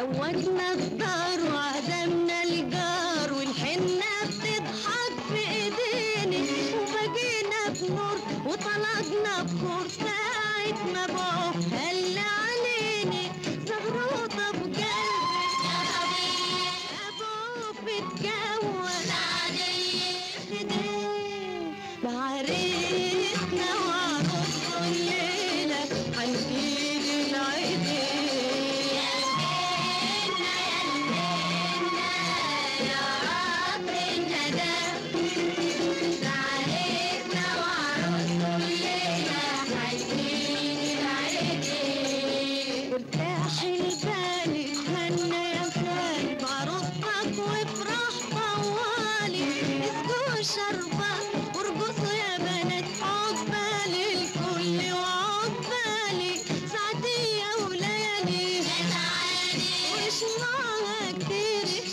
زودنا الدار وعزمنا الجار والحنة بتضحك في ايدينا وبقينا بنور وطلقنا بخور ساعة ما بقى هل علينا زغروطة بقلبي يا طبيعي ابوك بتجوز بعريسنا وعروسه الليلة هنجيب العيدين يا البينا يا البينا يا رب الندى بعريسنا وعروسه الليلة هنجيب العيدين ارتاح البال اتهنى يا خالي بعروستك وافرح طوالي اسكوا شربة وارقصوا يا بنات عقبال الكل وعقبالي سعدية وليالي وشمعها كتير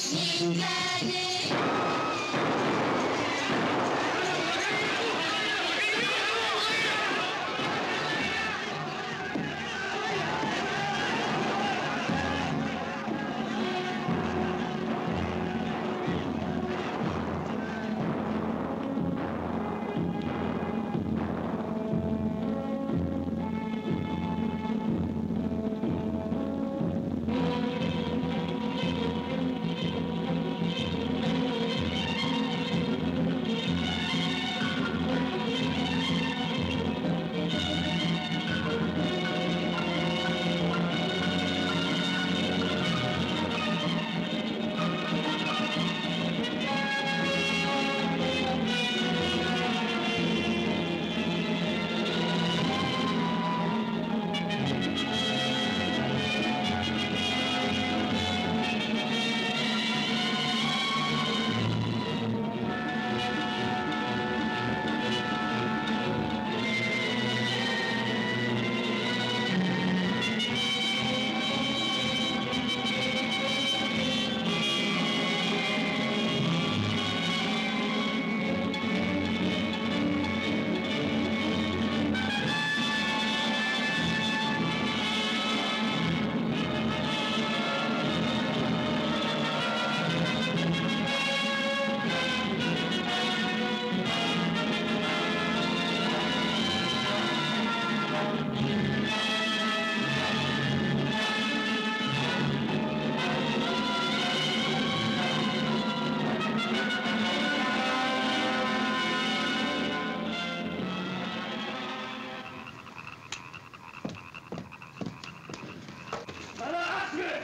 خلا اسمع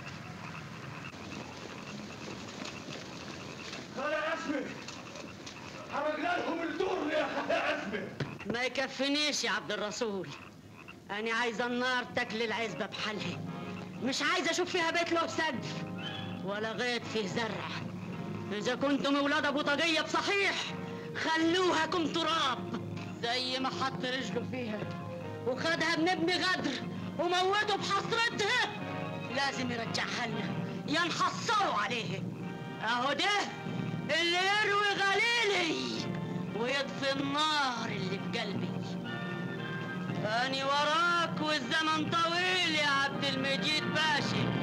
خلا اسمع حرقنا لهم الدور يا خلا اسمع ما يكفنيش يا عبد الرسول أنا عايزة النار تاكل العزبة بحالها مش عايزة أشوف فيها بيت له سقف ولا غيط فيه زرع إذا كنتم أولاد أبو طاقية بصحيح خلوها كم تراب زي ما حط رجله فيها وخدها من ابن غدر وموته بحسرتها لازم يرجعها لنا يا نحصروا عليه اهو ده اللي يروي غليلي ويطفي النار اللي في قلبي أني وراك والزمن طويل يا عبد المجيد باشا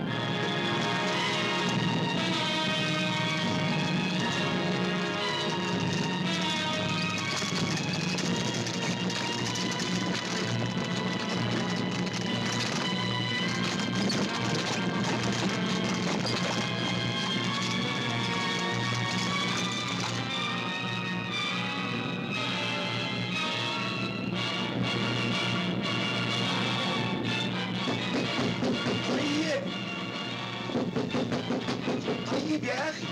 طيب طيب يا اخي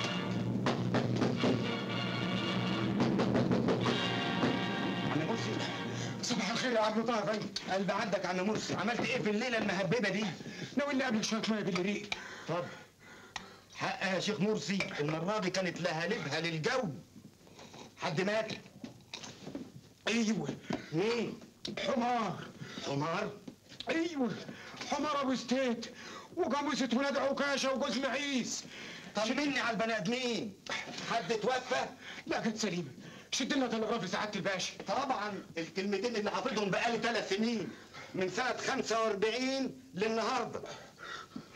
عم مرسي صباح الخير يا عم طه فندم قلب عندك يا عم مرسي عملت ايه في الليله المهببه دي ناوي قبل شويه ميه بالريق طب حقها يا شيخ مرسي المره دي كانت لهالبها للجو حد مات ايوه مين حمار حمار ايوه حمار ابو ستيت وجاموسة ولاد عكاشه وجوز معيس طمني على البني ادمين حد توفى لا كانت سليمه شد لنا تلغراف لسعاده الباشا طبعا الكلمتين اللي حافظهم بقالي ثلاث سنين من سنة 45 للنهاردة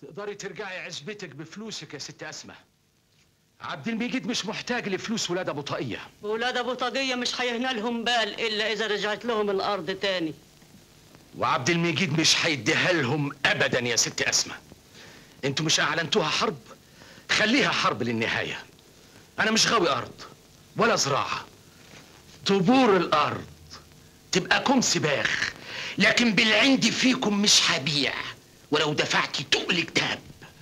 تقدري ترجعي عزبتك بفلوسك يا ست اسماء عبد المجيد مش محتاج لفلوس ولاد ابو طاقيه ولاد ابو طاقيه مش هيهنا لهم بال الا اذا رجعت لهم الارض تاني وعبد المجيد مش هيديها لهم ابدا يا ست اسماء انتوا مش اعلنتوها حرب خليها حرب للنهايه انا مش غاوي ارض ولا زراعه طبور الارض تبقى كم سباخ لكن بالعند فيكم مش هبيع ولو دفعتي تقل كتاب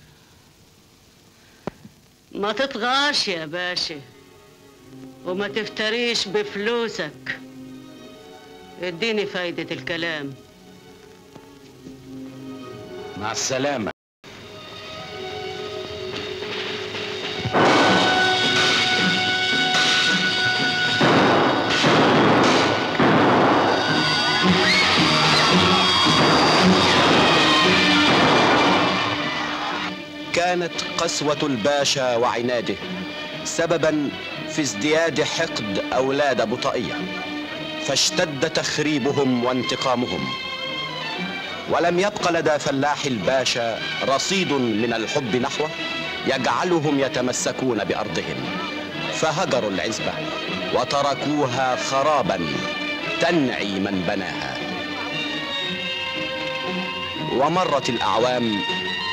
ما تطغاش يا باشا وما تفتريش بفلوسك اديني فايدة الكلام مع السلامه كانت قسوة الباشا وعناده سببا في ازدياد حقد أولاد بطائية فاشتد تخريبهم وانتقامهم ولم يبق لدى فلاح الباشا رصيد من الحب نحوه يجعلهم يتمسكون بأرضهم فهجروا العزبة وتركوها خرابا تنعي من بناها ومرت الأعوام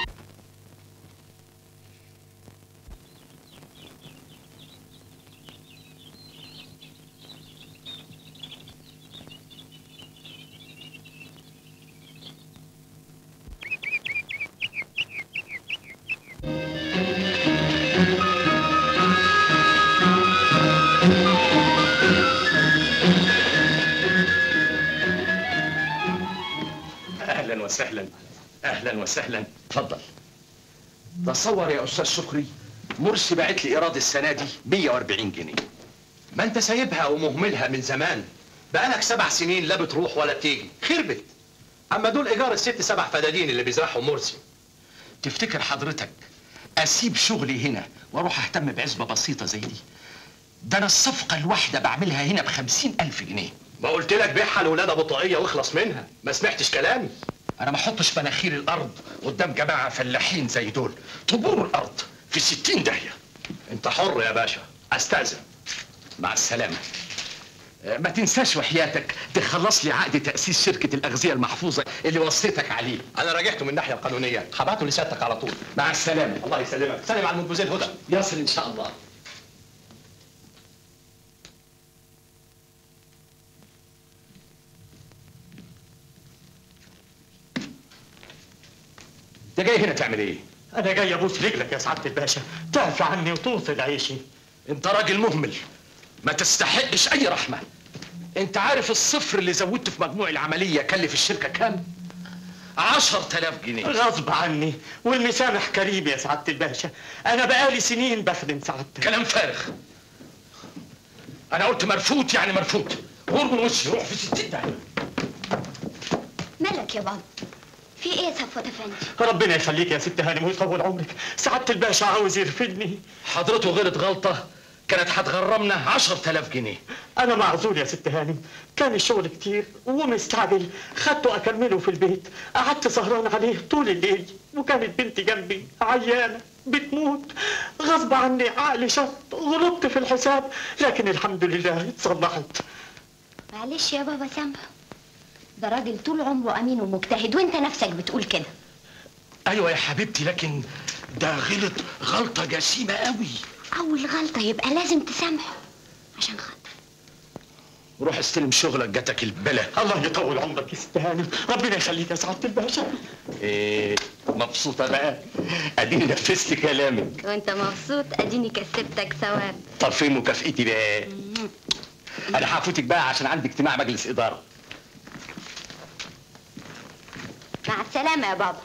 اهلا وسهلا اهلا وسهلا اتفضل تصور يا استاذ شكري مرسي باعت لي ايراد السنه دي 140 جنيه ما انت سايبها ومهملها من زمان بقالك سبع سنين لا بتروح ولا بتيجي خربت اما دول ايجار الست سبع فدادين اللي بيزرعهم مرسي تفتكر حضرتك اسيب شغلي هنا واروح اهتم بعزبه بسيطه زي دي ده انا الصفقه الواحده بعملها هنا بخمسين الف جنيه ما قلت لك بيعها لاولاد ابو طاقيه واخلص منها ما سمعتش كلامي انا ما احطش مناخير الارض قدام جماعه فلاحين زي دول طبور الارض في ستين داهيه انت حر يا باشا استاذن مع السلامه آه، ما تنساش وحياتك تخلص لي عقد تأسيس شركة الأغذية المحفوظة اللي وصيتك عليه انا راجعته من الناحيه القانونيه هبعته لسيادتك على طول مع السلامة الله يسلمك سلم على المدبوزيل هدى يصل إن شاء الله انت جاي هنا تعمل ايه؟ انا جاي ابوس رجلك يا سعاده الباشا تعفى عني وتوصل عيشي انت راجل مهمل ما تستحقش اي رحمة انت عارف الصفر اللي زودته في مجموع العملية كلف الشركة كام؟ عشر تلاف جنيه غصب عني والمسامح كريم يا سعاده الباشا انا بقالي سنين بخدم سعادتك كلام فارغ انا قلت مرفوض يعني مرفوض غور من وشي روح في ستين داهية مالك يا بابا في ايه يا صفوت افندي ربنا يخليك يا ست هانم ويطول عمرك سعاده الباشا عاوز يرفدني حضرته غلط غلطة كانت هتغرمنا عشر تلاف جنيه انا معذور يا ست هانم كان الشغل كتير ومستعجل خدته اكمله في البيت قعدت سهران عليه طول الليل وكانت بنتي جنبي عيانه بتموت غصب عني عقلي شط غلطت في الحساب لكن الحمد لله اتصلحت معلش يا بابا سامحه ده راجل طول عمره امين ومجتهد وانت نفسك بتقول كده ايوه يا حبيبتي لكن ده غلط غلطة جسيمة قوي اول غلطه يبقى لازم تسامحه عشان خاطر روح استلم شغلك جاتك البلا الله يطول عمرك يا ست هانم ربنا يخليك يا سعاده الباشا ايه مبسوطة بقى اديني نفذت كلامك وانت مبسوط اديني كسبتك ثواب طب فين مكافئتي بقى انا هفوتك بقى عشان عندي اجتماع مجلس اداره مع السلامه يا بابا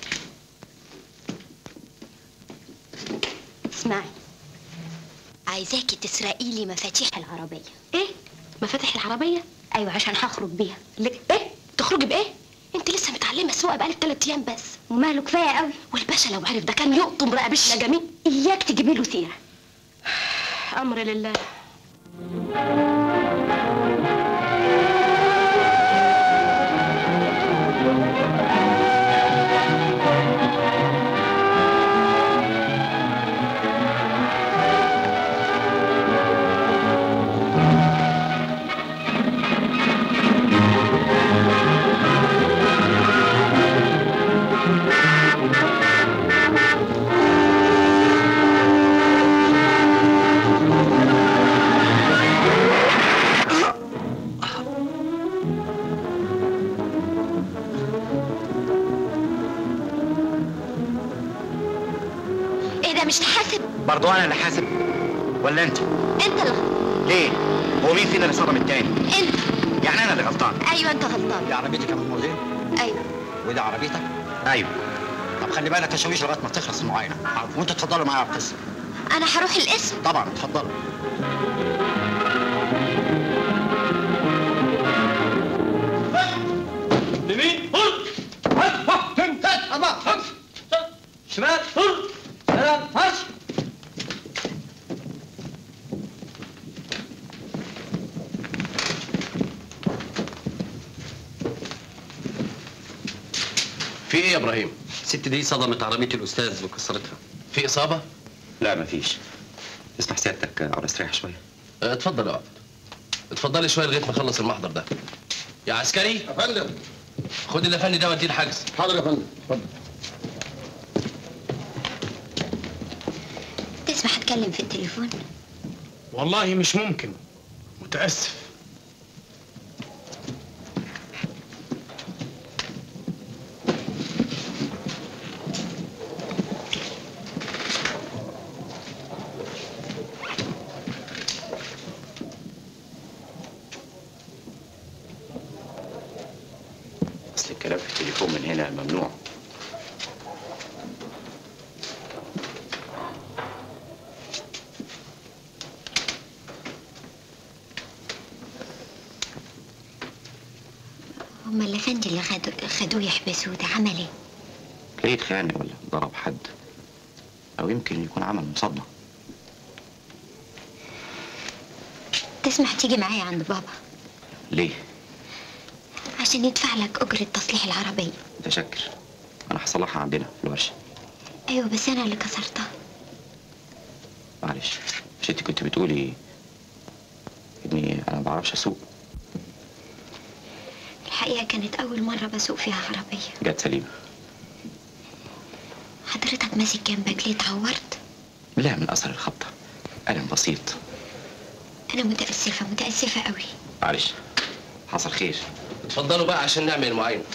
اسمعي عايزاكي تسرقي لي مفاتيح العربيه ايه مفاتيح العربيه ايوه عشان هخرج بيها ليه ايه تخرجي بايه انت لسه متعلمه السواقه بقالك ثلاث ايام بس وماله كفايه قوي والباشا لو عرف ده كان يقطم رقبتنا جميل اياك تجيبي له سيره امر لله مش تحاسب برضو انا اللي حاسب ولا انت انت اللي غلطان ليه هو مين فينا اللي صدم التاني انت يعني انا اللي غلطان ايوه انت غلطان دي عربيتك يا محمودين ايوه وده عربيتك ايوه طب خلي بالك يا شويش لغايه ما تخلص المعاينه وانتوا اتفضلوا معايا على القسم انا هروح القسم طبعا اتفضلوا يمين شمال سلام مارش في ايه يا ابراهيم الست دي صدمت عربية الأستاذ وكسرتها في اصابه لا مفيش اسمح سيادتك أقعد أستريح شوية اه، اتفضل اقعد اتفضلي شويه لغايه ما اخلص المحضر ده يا عسكري يا فندم خد الافندي ده وديه الحجز حاضر يا فندم اتفضل تسمح اتكلم في التليفون والله مش ممكن متأسف اصل الكلام في التليفون من هنا ممنوع هما الافندي اللي خدوا خدوه يحبسوه ده عمل ايه ليه اتخانق ولا ضرب حد او يمكن يكون عمل مصادمه تسمح تيجي معايا عند بابا ليه عشان يدفع لك اجرة تصليح العربية متشكر انا هصلحها عندنا في الورشه ايوه بس انا اللي كسرتها معلش مش انت كنت بتقولي اني انا ما بعرفش اسوق الحقيقة كانت أول مرة بسوق فيها عربية جت سليمه حضرتك ماسك جنبك ليه اتعورت لا من اثر الخبطه الم بسيط أنا متأسفة متأسفة قوي معلش حصل خير اتفضلوا بقى عشان نعمل المعاينه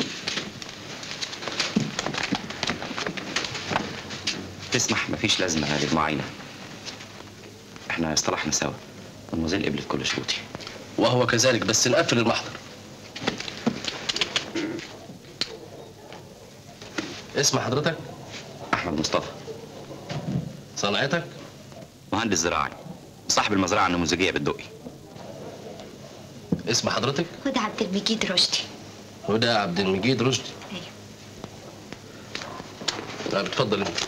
تسمح مفيش لازمه للمعاينه احنا اصطلحنا سوا الموزيل قبلت كل شروطي وهو كذلك بس نقفل المحضر اسم حضرتك احمد مصطفى صنعتك مهندس زراعي صاحب المزرعه النموذجيه بالدقي اسم حضرتك هدى عبد المجيد رشدي هدى عبد المجيد رشدي أيوة. لا بتفضل انت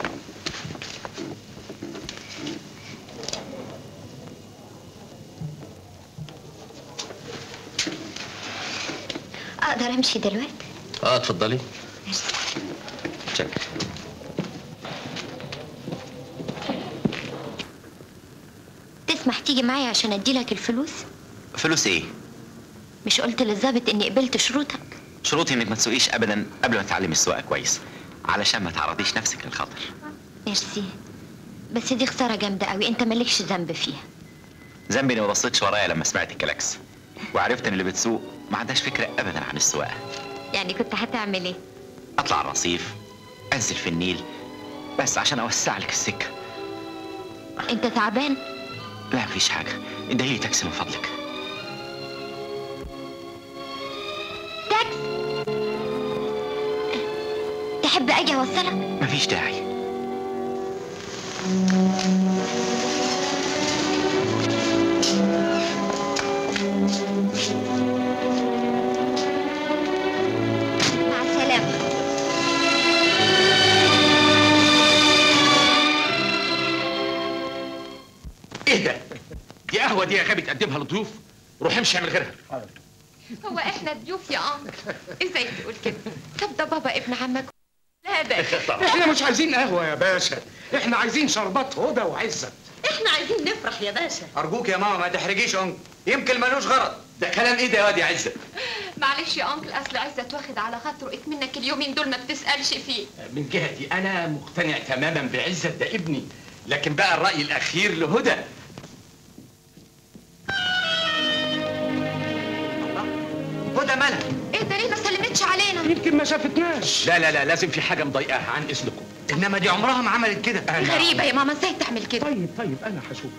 أقدر أمشي دلوقتي اه اتفضلي ميرسي. شكرا تسمح تيجي معايا عشان أديلك الفلوس فلوس ايه مش قلت للظابط إني قبلت شروطك شروطي انك ما تسوقيش ابدا قبل ما تتعلمي السواقه كويس علشان ما تعرضيش نفسك للخطر ميرسي بس دي خسارة جامدة قوي أنت مالكش ذنب فيها ذنبي اني ما بصيتش ورايا لما سمعت الكلاكس وعرفت ان اللي بتسوق ما عندهاش فكره ابدا عن السواقه يعني كنت هتعمل إيه؟ اطلع على الرصيف انزل في النيل بس عشان اوسع لك السكه أنت تعبان؟ لا مفيش حاجه ادعي لي تاكسي من فضلك تاكس تحب أجي أوصلك؟ مفيش داعي مع السلامة ايه ده؟ دي قهوه دي يا غبي تقدمها للضيوف روح امشي اعمل غيرها هو احنا ضيوف يا انكل ازاي تقول كده طب ده بابا ابن عمك لا ده احنا مش عايزين قهوة يا باشا احنا عايزين شربات هدى وعزت احنا عايزين نفرح يا باشا ارجوك يا ماما ما تحرجيش انكل يمكن ملوش غرض ده كلام ايه ده يا واد يا عزت معلش يا انكل اصل عزت واخد على خاطره منك اليومين دول ما بتسالش فيه من جهتي انا مقتنع تماما بعزت ده ابني لكن بقى الراي الاخير لهدى هدى مالها ايه ده ليه ما سلمتش علينا يمكن ما شافتناش لا لا لا لازم في حاجه مضايقاها عن اذنكم انما دي عمرها ما عملت كده غريبه يا ماما ازاي تعمل كده طيب طيب انا هشوف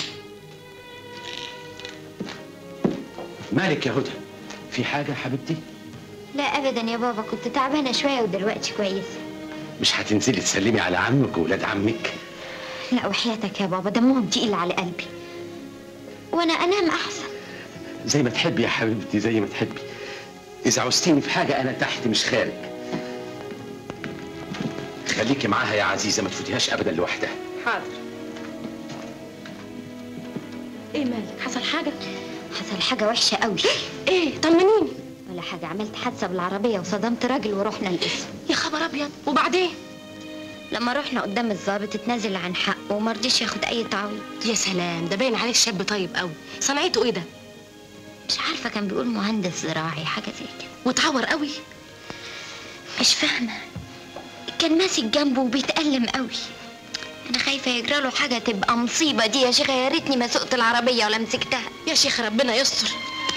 مالك يا هدى في حاجه يا حبيبتي لا ابدا يا بابا كنت تعبانه شويه ودلوقتي كويسه مش هتنزلي تسلمي على عمك وولاد عمك لا وحياتك يا بابا دمهم تقيل على قلبي وانا انام احسن زي ما تحبي يا حبيبتي زي ما تحبي اذا عوزتيني في حاجه انا تحت مش خارج خليكي معاها يا عزيزه ما تفوتيهاش ابدا لوحدها حاضر ايه مالك حصل حاجه حصل حاجه وحشه قوي ايه طمنيني ولا حاجه عملت حادثه بالعربيه وصدمت راجل ورحنا القسم يا خبر ابيض وبعدين لما رحنا قدام الضابط اتنازل عن حقه وما رضيش ياخد اي تعويض يا سلام ده باين عليه شاب طيب قوي صنعته ايه ده مش عارفه كان بيقول مهندس زراعي حاجه زي كده واتعور قوي مش فاهمه كان ماسك جنبه وبيتألم قوي انا خايفه يجرى له حاجه تبقى مصيبه دي يا شيخه يا ريتني ما سقت العربيه ولا مسكتها يا شيخ ربنا يستر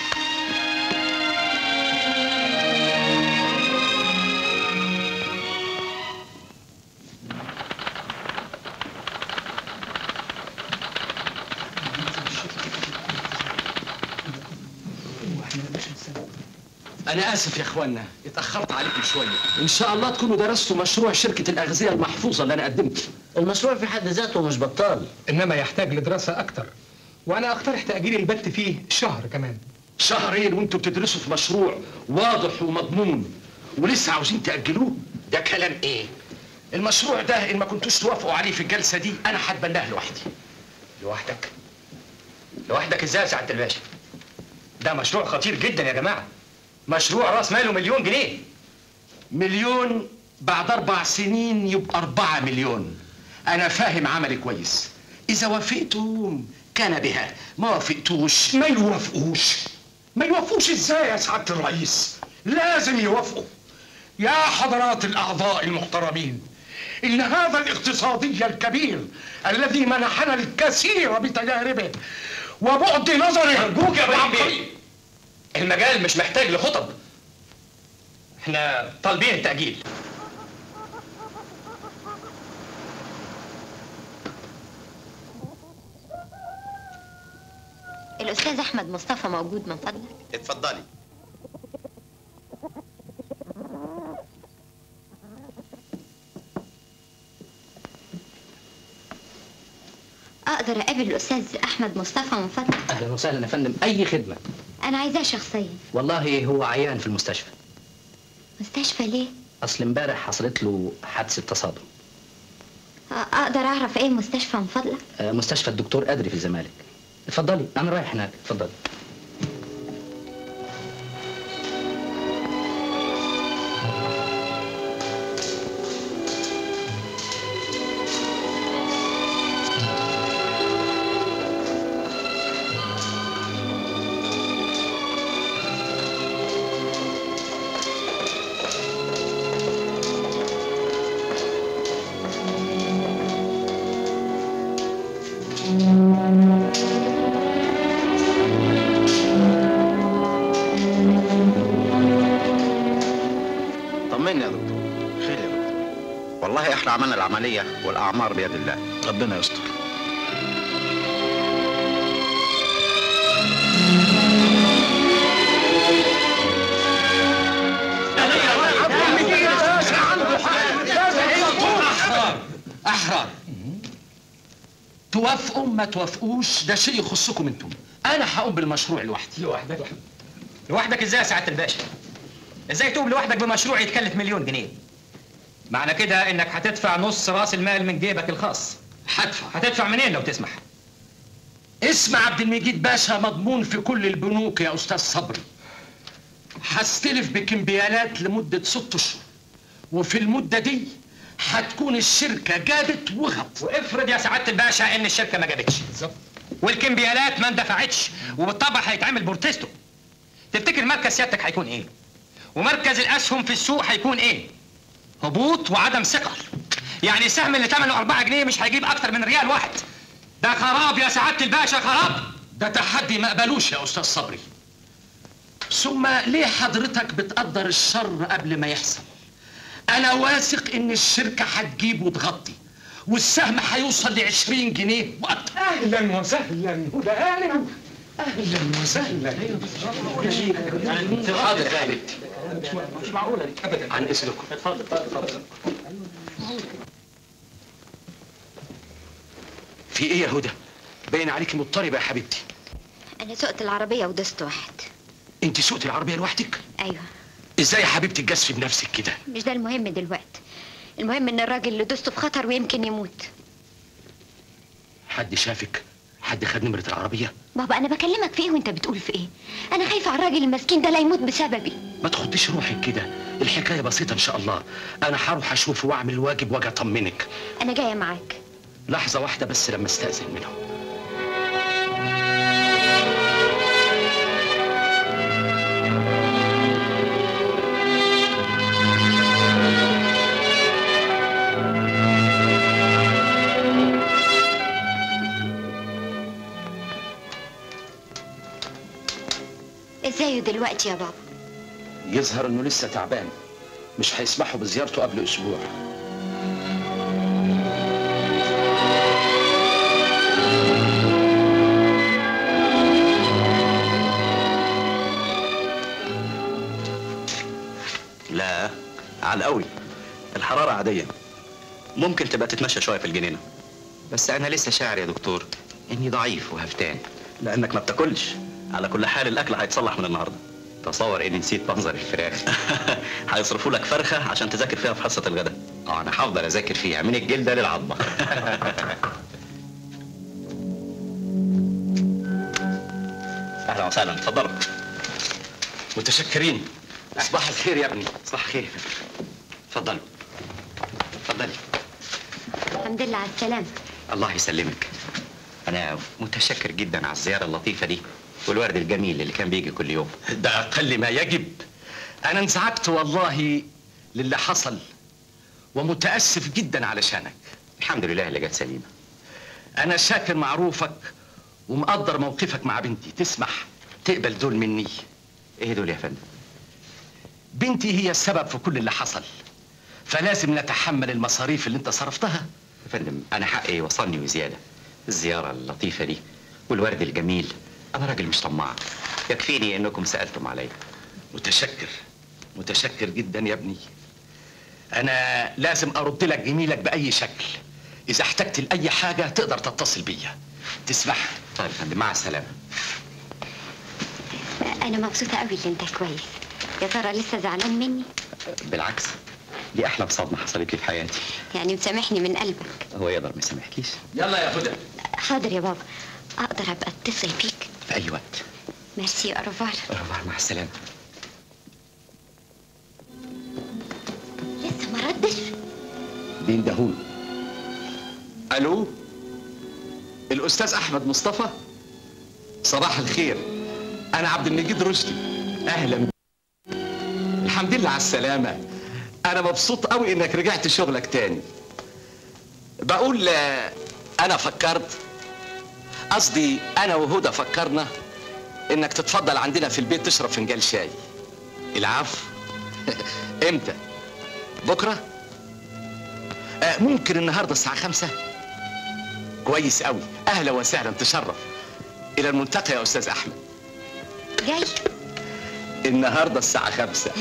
انا اسف يا اخوانا اتاخرت عليكم شويه ان شاء الله تكونوا درستوا مشروع شركه الاغذيه المحفوظه اللي انا قدمته المشروع في حد ذاته مش بطال انما يحتاج لدراسه اكتر وانا اقترح تاجيل البت فيه شهر كمان شهرين وانتوا بتدرسوا في مشروع واضح ومضمون ولسه عاوزين تاجلوه ده كلام ايه المشروع ده ان ما كنتوش توافقوا عليه في الجلسه دي انا هتبناه لوحدي لوحدك لوحدك ازاي يا سعاده الباشا ده مشروع خطير جدا يا جماعه مشروع راس ماله مليون جنيه مليون بعد اربع سنين يبقى اربعة مليون انا فاهم عملي كويس اذا وافقتم كان بها ما وافقتوش ما يوافقوش ما يوافقوش ازاي يا سعاده الرئيس لازم يوافقوا يا حضرات الاعضاء المحترمين ان هذا الاقتصادي الكبير الذي منحنا الكثير بتجاربه وبعد نظره ارجوك يا ابراهيم العبقري بيه المجال مش محتاج لخطب احنا طالبين التاجيل الاستاذ احمد مصطفى موجود من فضلك اتفضلي اقدر اقابل الاستاذ احمد مصطفى من فضلك اهلا وسهلا يا فندم اي خدمه انا عايزاه شخصيا والله هو عيان في المستشفى مستشفى ليه اصل امبارح حصلت له حادثه تصادم أ- اقدر اعرف ايه المستشفى من فضلك آه، مستشفى الدكتور قدري في الزمالك اتفضلي انا رايح هناك اتفضلي طمني يا دكتور خير يا دكتور والله احنا عملنا العمليه والاعمار بيد الله ربنا يستر احرار احرار توافقوا ما توافقوش ده شيء يخصكم انتم انا هقوم بالمشروع لوحدي لوحدك لوحدك ازاي يا سعاده الباشا ازاي تقوم لوحدك بمشروع يتكلف مليون جنيه معنى كده انك هتدفع نص راس المال من جيبك الخاص هدفع هتدفع منين لو تسمح اسم عبد المجيد باشا مضمون في كل البنوك يا استاذ صبري هستلف بكمبيالات لمدة ست اشهر وفي المدة دي هتكون الشركة جابت وغط وافرض يا سعاده الباشا ان الشركه ما جابتش بالظبط والكمبيالات ما اندفعتش وبالطبع هيتعمل بورتيستو تفتكر مركز سيادتك هيكون ايه ومركز الاسهم في السوق هيكون ايه هبوط وعدم ثقه يعني السهم اللي ثمنه 4 جنيه مش هيجيب اكتر من ريال واحد ده خراب يا سعاده الباشا خراب ده تحدي ما قبلوش يا استاذ صبري ثم ليه حضرتك بتقدر الشر قبل ما يحصل انا واثق ان الشركه هتجيب وتغطي والسهم هيوصل ل 20 جنيه واكتر اهلا وسهلا هدى اهلا اهلا وسهلا حاضر يا حبيبتي مش معقوله دي ابدا عن اذنكم اتفضل اتفضل في ايه يا هدى باين عليكي مضطربه يا حبيبتي انا سقت العربيه ودست واحد انت سوقتي العربيه لوحدك ايوه ازاي يا حبيبتي تجازفي بنفسك كده مش ده المهم دلوقتي المهم ان الراجل اللي دسته في خطر ويمكن يموت حد شافك حد خد نمره العربيه بابا انا بكلمك في ايه وانت بتقول في ايه انا خايفه على الراجل المسكين ده لا يموت بسببي ما تخضيش روحك كده الحكايه بسيطه ان شاء الله انا هروح اشوفه واعمل الواجب واجي اطمنك انا جايه معاك لحظه واحده بس لما استاذن منهم ازاي دلوقتي يا بابا يظهر انه لسه تعبان مش هيسمحوا بزيارته قبل اسبوع لا على قوي الحرارة عادية ممكن تبقى تتمشى شوية في الجنينة بس أنا لسه شاعر يا دكتور إني ضعيف وهفتان لأنك ما بتاكلش على كل حال الأكل هيتصلح من النهاردة تصور إني نسيت منظر الفراخ هيصرفوا لك فرخة عشان تذاكر فيها في حصة الغداء اه أنا هفضل أذاكر فيها من الجلدة للعظمة أهلا وسهلا اتفضلوا متشكرين صباح الخير يا ابني صباح الخير اتفضلوا اتفضلي الحمد لله على السلامه الله يسلمك أنا متشكر جدا على الزيارة اللطيفة دي والورد الجميل اللي كان بيجي كل يوم ده اقل ما يجب انا انزعجت والله للي حصل ومتاسف جدا علشانك الحمد لله اللي جت سليمة انا شاكر معروفك ومقدر موقفك مع بنتي تسمح تقبل دول مني ايه دول يا فندم بنتي هي السبب في كل اللي حصل فلازم نتحمل المصاريف اللي انت صرفتها يا فندم أنا حقي وصلني وزيادة الزيارة اللطيفة دي والورد الجميل أنا راجل مش طماع يكفيني إنكم سألتم عليا متشكر متشكر جدا يا ابني انا لازم ارد لك جميلك باي شكل اذا احتجت لاي حاجه تقدر تتصل بيا تسمح طيب يا فندم مع السلامة انا مبسوطه قوي اللي انت كويس يا ترى لسه زعلان مني بالعكس دي أحلى صدمة حصلت لي في حياتي يعني مسامحني من قلبك هو يقدر ما يسامحكيش يلا يا هدى حاضر يا بابا اقدر ابقى اتصل بيك في أي وقت ميرسي اوروفوار أربعة مع السلامة لسه ما ردش بيندهون الو الاستاذ احمد مصطفى صباح الخير انا عبد المجيد رشدي اهلا بك. الحمد لله على السلامه انا مبسوط قوي انك رجعت شغلك تاني بقول آه، انا فكرت قصدي انا وهدى فكرنا انك تتفضل عندنا في البيت تشرب فنجان شاي العفو امتى بكره آه، ممكن النهارده الساعة خمسة كويس قوي أهلا وسهلا تشرف إلى الملتقى يا أستاذ أحمد جاي النهارده الساعة خمسة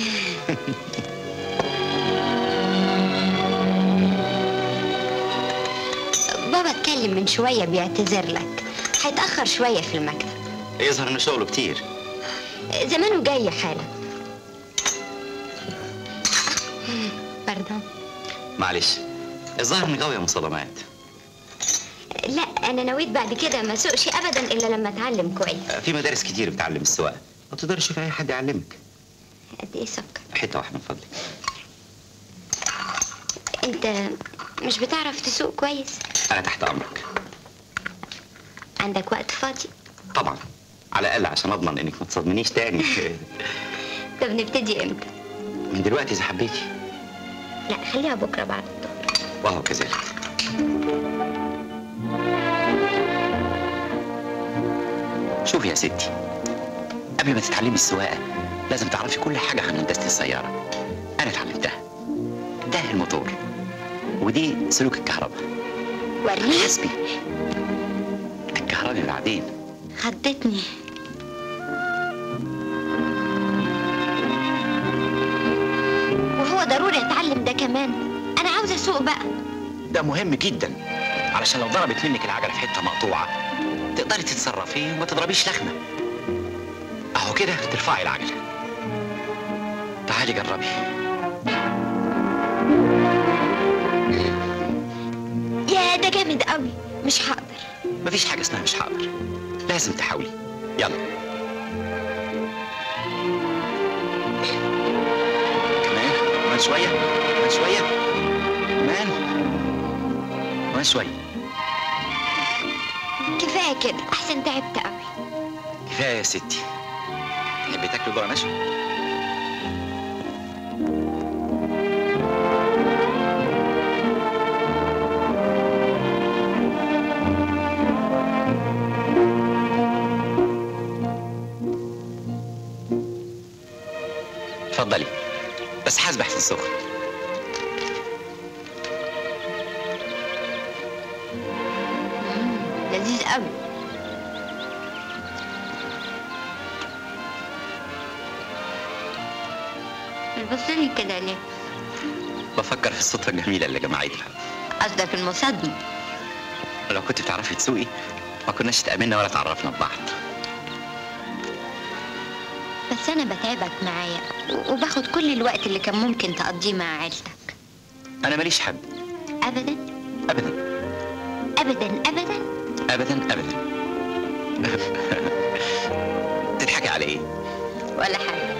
بابا اتكلم من شويه بيعتذر لك هيتاخر شويه في المكتب يظهر إن شغله كتير زمانه جاي حالا باردون معلش الظاهر إني غاوية مصادمات لا انا نويت بعد كده ما اسوقش ابدا الا لما اتعلم كويس في مدارس كتير بتعلم السواقة ما تقدرش تشوف أي حد يعلمك قد ايه سكر حتة واحدة من فضلك انت مش بتعرف تسوق كويس أنا تحت أمرك عندك وقت فاضي طبعا على الأقل عشان أضمن إنك ما تصدمنيش تاني طب نبتدي امتى من دلوقتي إذا حبيتي لا خليها بكره بعد الظهر وهو كذلك شوفي يا ستي قبل ما تتعلمي السواقة لازم تعرفي كل حاجة عن هندسة السيارة أنا اتعلمتها ده الموتور ودي سلوك الكهرباء وريني حسبي الكهرباء بعدين خدتني وهو ضروري اتعلم ده كمان انا عاوزه اسوق بقى ده مهم جدا علشان لو ضربت منك العجله في حته مقطوعه تقدري تتصرفي وما تضربيش لخمه اهو كده ترفعي العجله تعالي جربي يا ده جامد قوي مش هقدر مفيش حاجه اسمها مش هقدر لازم تحاولي يلا كمان كمان شويه كمان شويه كمان كمان شويه كفايه كده احسن تعبت قوي كفايه يا ستي تحبي تاكلي ذره نشا اتفضلي بس حاسبة احسن سخن لذيذ قوي بتبصلي كده ليه بفكر في الصدفة الجميلة اللي جمعتنا قصدك المصادمه لو كنت بتعرفي تسوقي ما كناش اتقابلنا ولا اتعرفنا ببعض بس انا بتعبك معايا و- وباخد كل الوقت اللي كان ممكن تقضيه مع عيلتك انا ماليش حد ابدا ابدا ابدا ابدا ابدا ابدا تضحكي على ايه ولا حاجه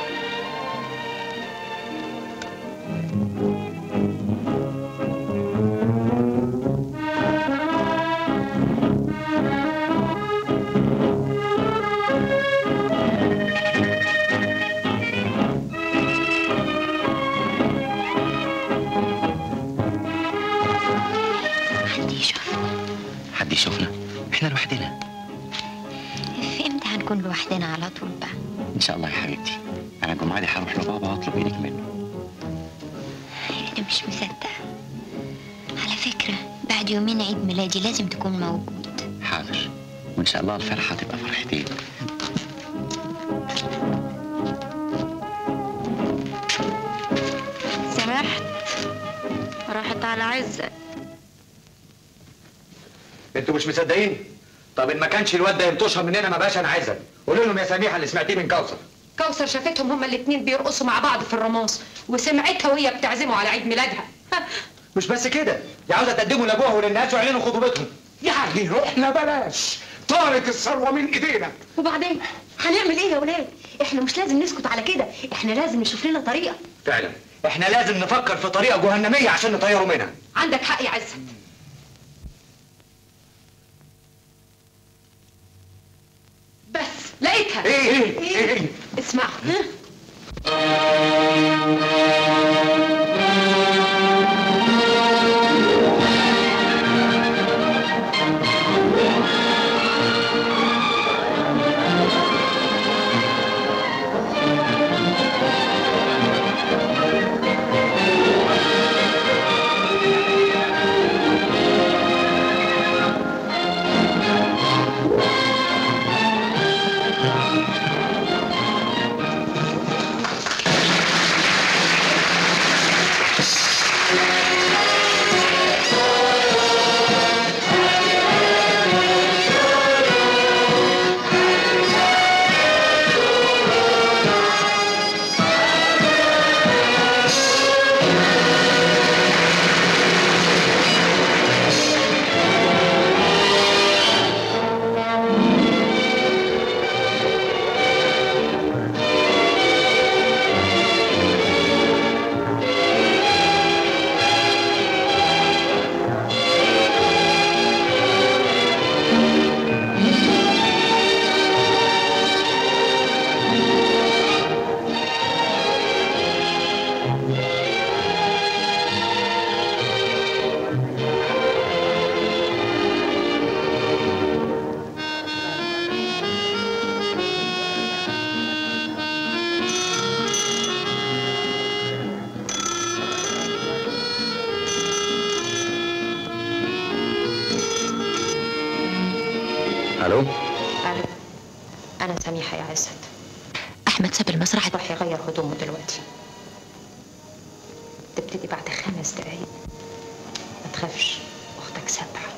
حد يشوفنا حد يشوفنا احنا لوحدنا في امتى هنكون لوحدنا على طول بقى ان شاء الله يا حبيبتي انا الجمعه دي هروح لبابا واطلب ايدك منه انا مش مصدقه على فكره بعد يومين عيد ميلادي لازم تكون موجود حاضر وان شاء الله الفرحه تبقى فرحتين سمحت راحت على عزة انتوا مش مصدقين طب ان ما كانش الواد ده ينطشها مننا ما بقاش انا عايزك قولوا لهم يا سميحه اللي سمعتيه من كوثر كوثر شافتهم هما الاتنين بيرقصوا مع بعض في الرماص وسمعتها وهي بتعزمه على عيد ميلادها مش بس كده دي عاوزه تقدموا لابوها وللناس ويعلنوا خطوبتهم يعني رحنا بلاش طارت الثروه من ايدينا وبعدين هنعمل ايه يا ولاد احنا مش لازم نسكت على كده احنا لازم نشوف لنا طريقه فعلا احنا لازم نفكر في طريقه جهنميه عشان نطيروا منها عندك حق يا عزت بس لقيتها ايه ايه ايه, إيه؟ اسمع ها الو الو انا سميحه يا عزت احمد ساب المسرح راح يغير هدومه دلوقتي تبتدي بعد خمس دقايق ما تخافش اختك سابعه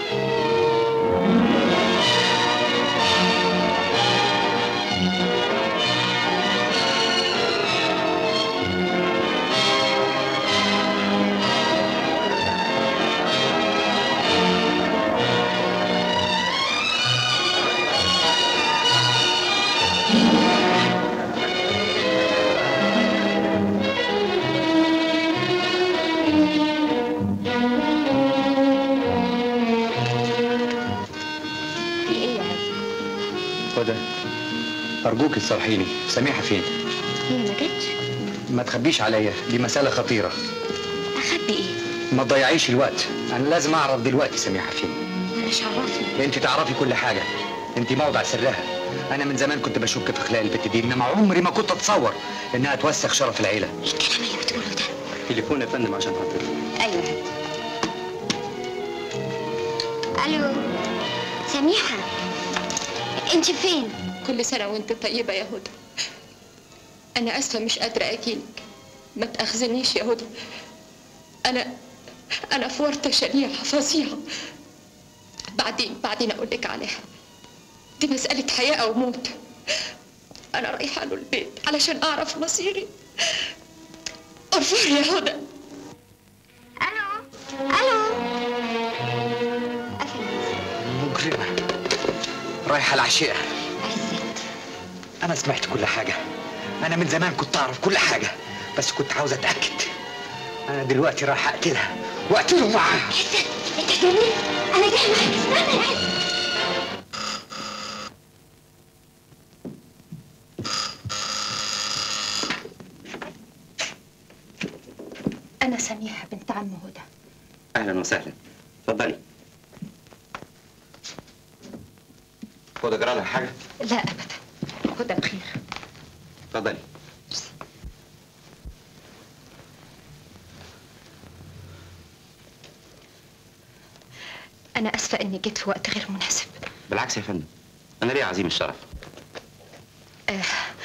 في ايه يا عزت هدى أرجوك تصرحيني سميحة فين؟ هي ما جاتش ما تخبيش عليا دي مسألة خطيرة اخبي ايه ما تضيعيش الوقت أنا لازم أعرف دلوقتي سميحة فين انا مش عرفني أنت تعرفي كل حاجة أنت موضع سرها أنا من زمان كنت بشك في أخلاق البت دي إنما عمري ما كنت أتصور إنها توسخ شرف العيلة الكلام اللي بتقوله ده تليفون يا فندم عشان حضرتك ايوه الو سميحه انت فين كل سنه وانت طيبه يا هدى انا اسفه مش قادره اجيلك ما تاخذنيش يا هدى انا انا في ورطه شنيعه فظيعه بعدين بعدين اقول لك عليها دي مساله حياه او موت انا رايحه له البيت علشان اعرف مصيري ارفع يا هدى الو مجرمة رايحة العشيرة أنا سمعت كل حاجة أنا من زمان كنت أعرف كل حاجة بس كنت عاوز أتأكد أنا دلوقتي رايح أقتلها وأقتله معاها انت جميل انا جاي معاك استنى يا عزت انا سميحه بنت عم هدى أهلا وسهلا اتفضلي خد أجرى لها حاجة لا ابدا هدى بخير اتفضلي انا اسفه اني جيت في وقت غير مناسب بالعكس يا فندم أنا ليه عظيم الشرف آه،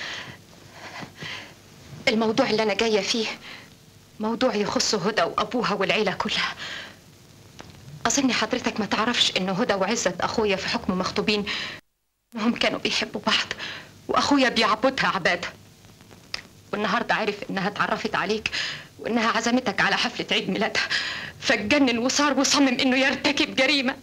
الموضوع اللي انا جايه فيه موضوع يخص هدى وابوها والعيله كلها اظن حضرتك ما تعرفش ان هدى وعزت اخويا في حكم مخطوبين انهم كانوا بيحبوا بعض واخويا بيعبدها عباده والنهارده عرف انها اتعرفت عليك وانها عزمتك على حفله عيد ميلادها فاتجنن وصار وصمم انه يرتكب جريمه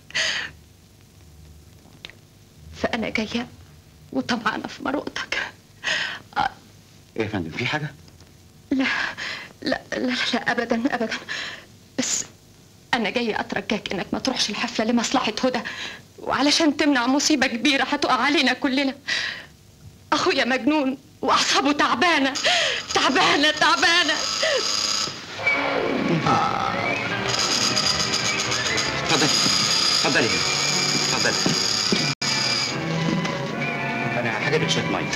فانا جايه وطمعانه في مرؤتك إيه يا فندم في حاجة؟ لا لا لا لا ابدا ابدا بس انا جايه اترجاك انك ما تروحش الحفله لمصلحه هدى وعلشان تمنع مصيبه كبيره هتقع علينا كلنا اخويا مجنون واعصابه تعبانه تعبانه تعبانه اتفضلي اتفضلي اتفضلي أنا هجيب لك شوية مية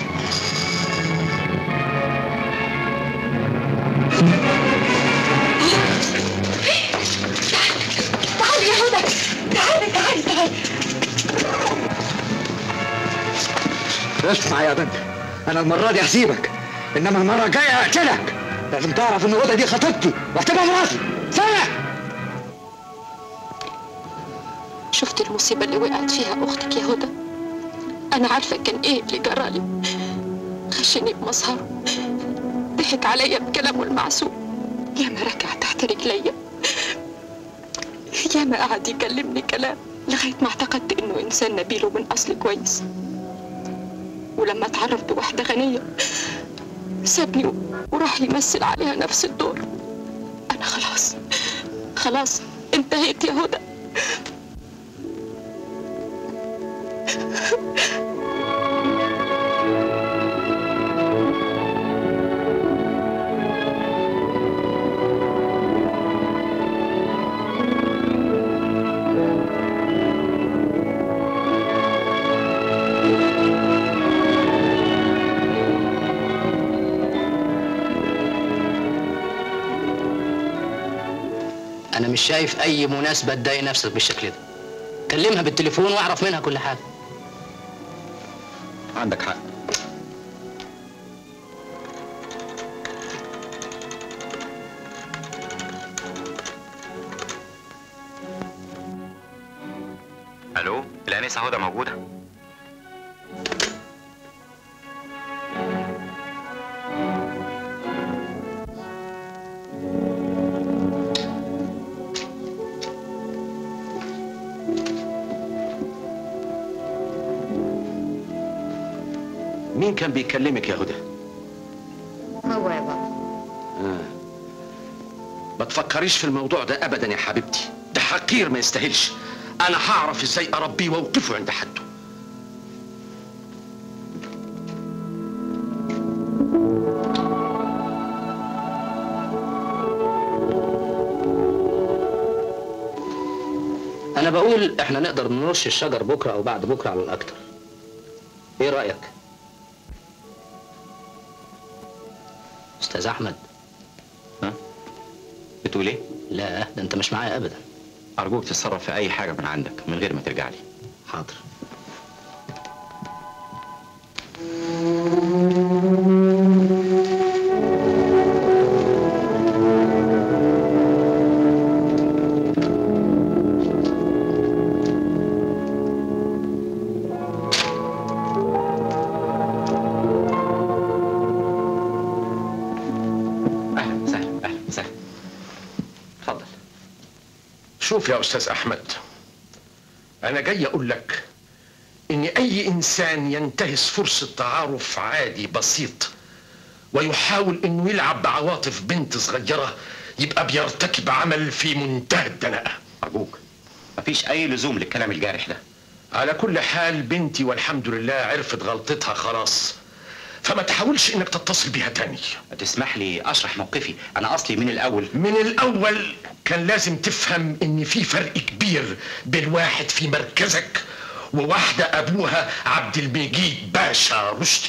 تعالي يا هدى تعالي تعالي تعالي اسمع يا بنت انا المره دي هسيبك انما المره الجايه هقتلك لازم تعرف ان هدى دي خطيبتي وهتبقى مراتي سامع شفت المصيبة اللي وقعت فيها أختك يا هدى أنا عارفة كان إيه اللي جرالي خشني بمظهره ضحك عليا بكلامه المعسول ياما ركع تحت رجليا ياما قعد يكلمني كلام لغاية ما اعتقدت إنه إنسان نبيل ومن أصل كويس ولما اتعرف بواحدة غنية سابني وراح يمثل عليها نفس الدور أنا خلاص خلاص انتهيت يا هدى انا مش شايف اي مناسبه تضايق نفسك بالشكل ده كلمها بالتليفون واعرف منها كل حاجه عندك حق الو الانسه هدى موجوده مين كان بيكلمك يا هدى؟ هو يا بابا آه. ما تفكريش في الموضوع ده ابدا يا حبيبتي ده حقير ما يستاهلش انا هعرف ازاي اربيه واوقفه عند حده انا بقول احنا نقدر نرش الشجر بكره او بعد بكره على الاكتر ايه رايك استاذ احمد ها بتقول ايه لا ده انت مش معايا ابدا ارجوك تتصرف في اي حاجه من عندك من غير ما ترجع لي حاضر اهلا وسهلا اهلا وسهلا اتفضل شوف يا استاذ احمد انا جاي اقول لك ان اي انسان ينتهز فرصه تعارف عادي بسيط ويحاول انه يلعب بعواطف بنت صغيره يبقى بيرتكب عمل في منتهى الدناءه ارجوك مفيش اي لزوم للكلام الجارح ده على كل حال بنتي والحمد لله عرفت غلطتها خلاص فما تحاولش انك تتصل بيها تاني تسمح لي اشرح موقفي انا اصلي من الاول من الاول كان لازم تفهم ان في فرق كبير بين واحد في مركزك وواحدة ابوها عبد المجيد باشا رشدي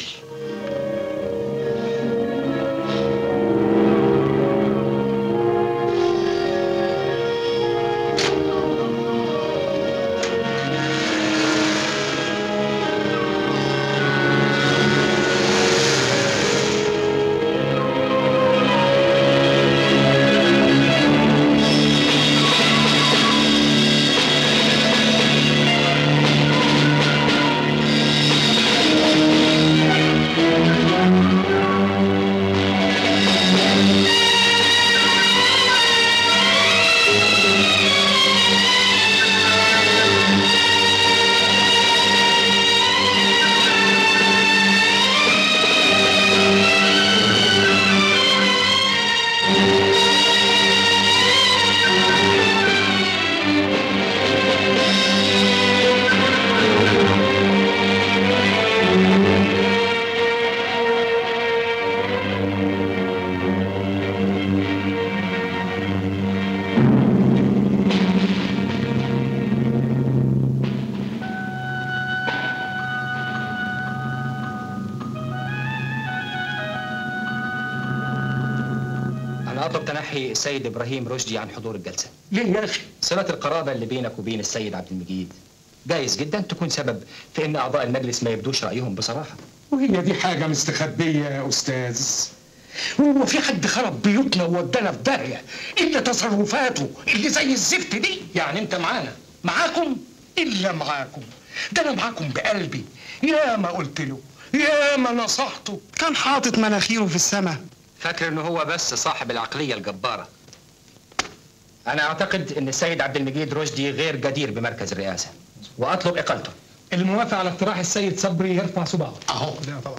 أنا أطلب تنحي السيد إبراهيم رشدي عن حضور الجلسة ليه يا أخي؟ صلة القرابة اللي بينك وبين السيد عبد المجيد جايز جدا تكون سبب في إن أعضاء المجلس ما يبدوش رأيهم بصراحة وهي دي حاجة مستخبية يا أستاذ هو في حد خرب بيوتنا وودانا في داهية إلا تصرفاته اللي زي الزفت دي يعني أنت معانا معاكم إلا معاكم ده أنا معاكم بقلبي يا ما قلت له يا ما نصحته كان حاطط مناخيره في السماء فاكر إنه هو بس صاحب العقلية الجبارة أنا أعتقد إن السيد عبد المجيد رشدي غير جدير بمركز الرئاسة وأطلب إقالته الموافق على اقتراح السيد صبري يرفع صباعه أهو لا طبعا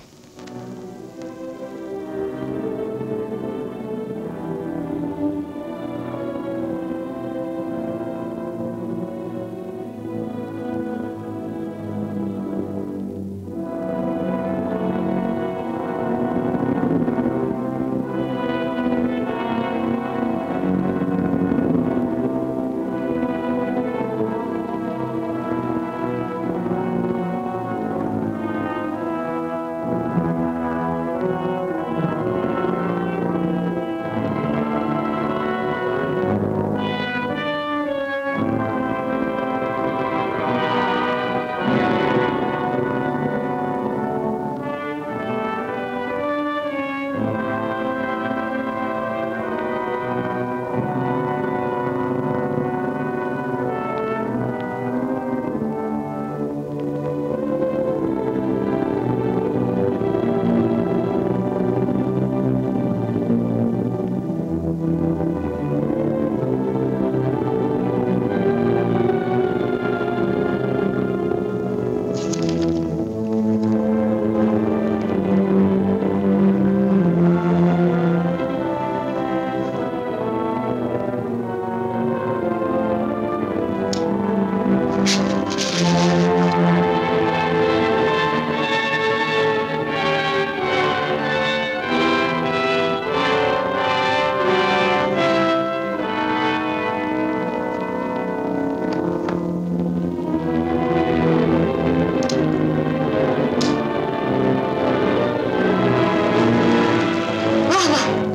بابا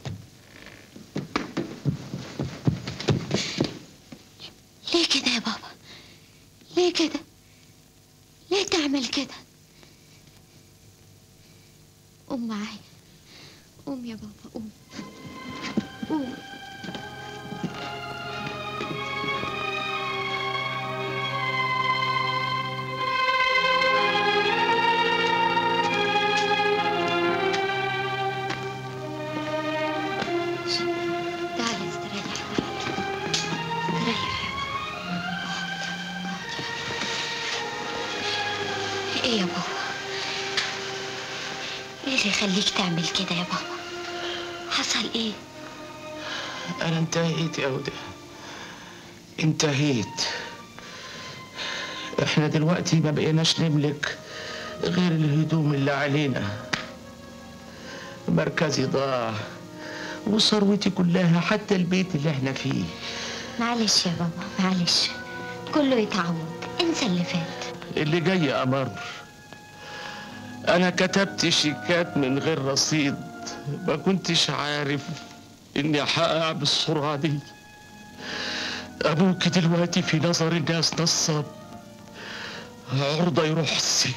ليه كده يا بابا ليه كده ليه تعمل كده قوم معايا قوم يا بابا قوم قوم تعال استريح استريح يا بابا ايه يا بابا ايه اللي يخليك تعمل كده يا بابا حصل ايه انا انتهيت يا هدى انتهيت احنا دلوقتي ما بقيناش نملك غير الهدوم اللي علينا مركزي ضاع وثروتي كلها حتى البيت اللي احنا فيه معلش يا بابا معلش كله يتعوض انسى اللي فات اللي جاي امر انا كتبت شيكات من غير رصيد ما كنتش عارف اني هقع بالسرعه دي ابوك دلوقتي في نظر الناس نصاب عرضه يروح السجن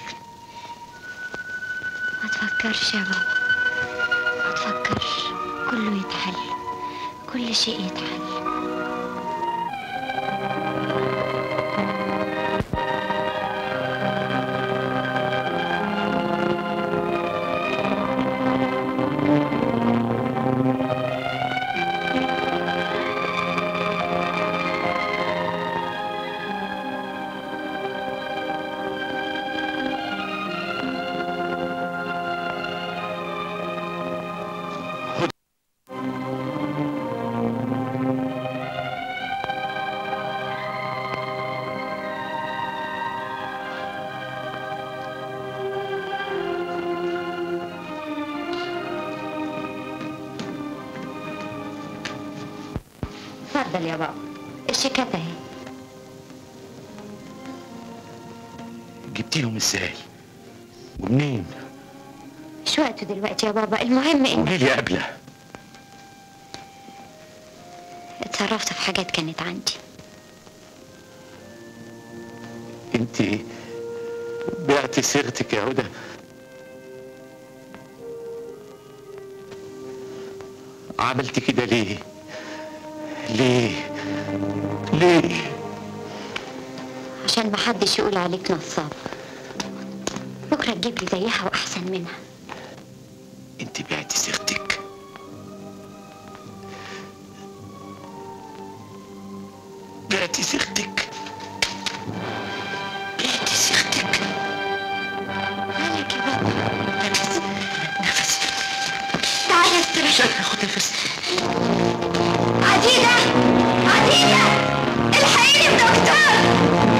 ما تفكرش يا بابا ما تفكرش كله يتحل كل شيء يتحل اتفضل يا بابا الشيكات اهي جبتيهم ازاي ومنين مش وقته دلوقتي يا بابا المهم ان قولي لي قبله اتصرفت في حاجات كانت عندي انت بعتي صيغتك يا هدى عملت كده ليه ليه ليه عشان محدش يقول عليك نصاب بكره تجيب لي زيها واحسن منها انت بعتي صيغتك بعتي صيغتك بعتي صيغتك مالك يا بابا نفس نفس تعالى استريح خد نفس عديدة عديدة الحقيني بدكتور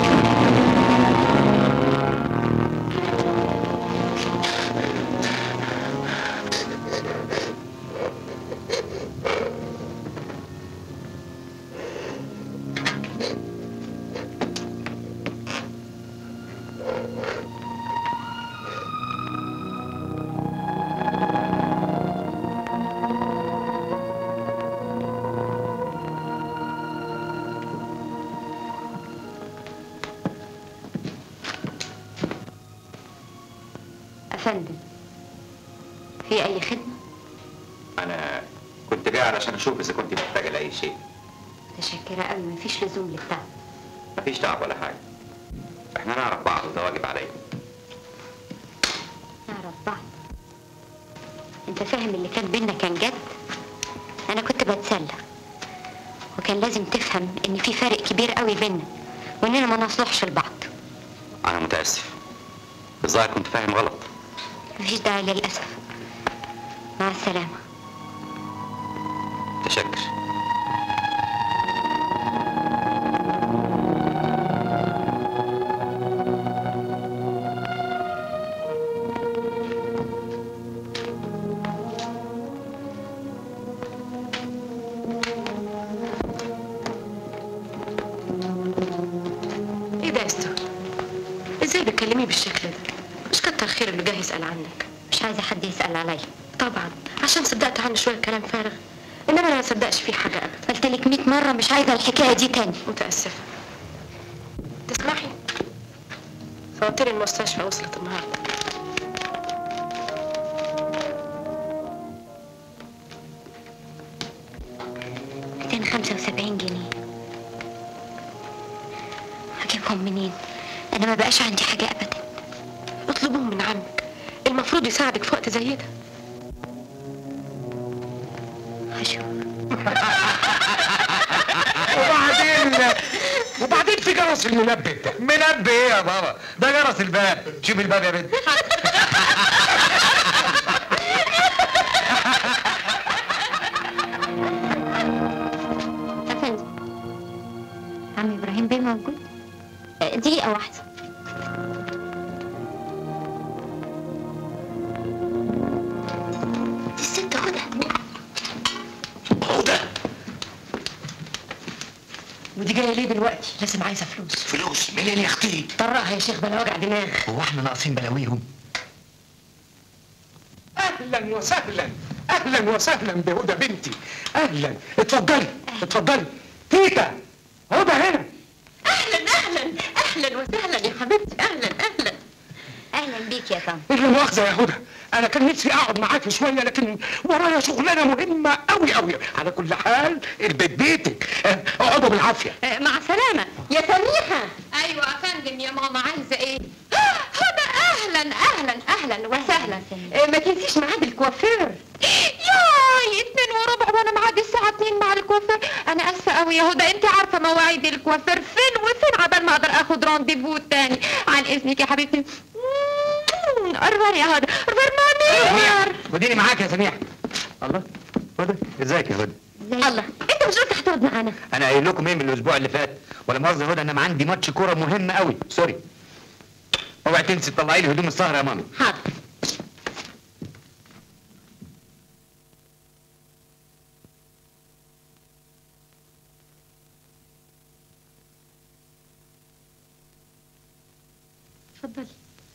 أفندم في أي خدمة؟ انا كنت جاي علشان اشوف اذا كنت محتاجه لاي شيء متشكرة أوي مفيش لزوم للتعب مفيش تعب ولا حاجه احنا نعرف بعض وده واجب عليا نعرف بعض أنت فاهم اللي كان بينا كان جد؟ أنا كنت بتسلى وكان لازم تفهم إن في فرق كبير قوي بينا وإننا ما نصلحش لبعض انا متاسف الظاهر كنت فاهم غلط مفيش داعي للأسف مع السلامة تشكر ايه ده يا استر ازاي بتكلمي بالشكل ده مش كتر خير اللي جاي يسال عنك مش عايزة حد يسأل عليا طبعا عشان صدقت عنه شويه كلام فارغ انما انا ما صدقش فيه حاجه ابدا قلت لك 100 مره مش عايزه الحكايه دي تاني متاسفه تسمحي فواتير المستشفى وصلت النهارده 275 جنيه هجيبهم منين انا ما بقاش عندي حاجه ابدا اطلبهم من عمك المفروض يساعدك في وقت زي ده هشوف وبعدين وبعدين في جرس المنبه ده منبه ايه يا بابا ده جرس الباب شوف الباب يا بنت افندم عم ابراهيم بيه موجود آه، دقيقه واحده دي الست هدى هدى ودي جايه ليه دلوقتي لازم عايزه فلوس فلوس منين يا اختي طرقها يا شيخ بلا وجع دماغ هو احنا ناقصين بلاويهم اهلا وسهلا اهلا وسهلا بهدى بنتي اهلا اتفضلي اتفضلي تيتا هدى هنا اهلا اهلا اهلا وسهلا يا حبيبتي اهلا اهلا اهلا بيك يا طنط الا مؤاخذه يا هدى انا كان نفسي اقعد معاكي شويه لكن ورايا شغلانه مهمه قوي قوي على كل حال البيت بيتك اه، اقعدوا بالعافيه آه، مع سلامه يا سميحه ايوه يا فندم يا ماما عايزه ايه هدى اهلا اهلا اهلا وسهلا آه، ما تنسيش ميعاد الكوافير ياي اتنين وربع وانا معادي الساعة اتنين مع الكوافير انا اسفة قوي يا هدى انت عارفة مواعيد الكوافير فين وفين عبال ما اقدر اخد رانديفو تاني عن اذنك يا حبيبتي ارفر يا هدى ارفر مامي خديني معاك يا سميح الله هدى ازيك يا هدى الله انت مش قلت هتقعد معانا انا قايل لكم ايه من الاسبوع اللي فات ولا مؤاخذه هدى انا عندي ماتش كوره مهم قوي سوري اوعي تنسي تطلعي لي هدوم السهره يا مامي حاضر اتفضلي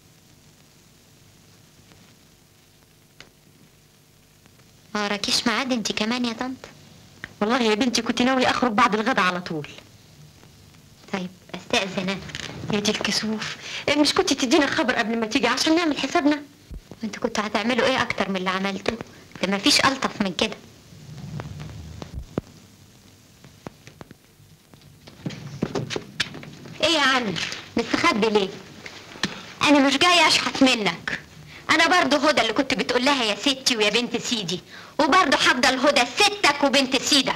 ما وراكيش ميعاد انت كمان يا طنط والله يا بنتي كنت ناوي اخرج بعد الغدا على طول طيب استاذن انا يا دي الكسوف إيه، مش كنت تدينا خبر قبل ما تيجي عشان نعمل حسابنا انتوا كنتوا هتعملوا ايه اكتر من اللي عملتوه ده مفيش الطف من كده ايه يا عم مستخبي ليه انا مش جاي اشحت منك انا برضو هدى اللي كنت بتقول لها يا ستي ويا بنت سيدي وبرضو هفضل هدى ستك وبنت سيدك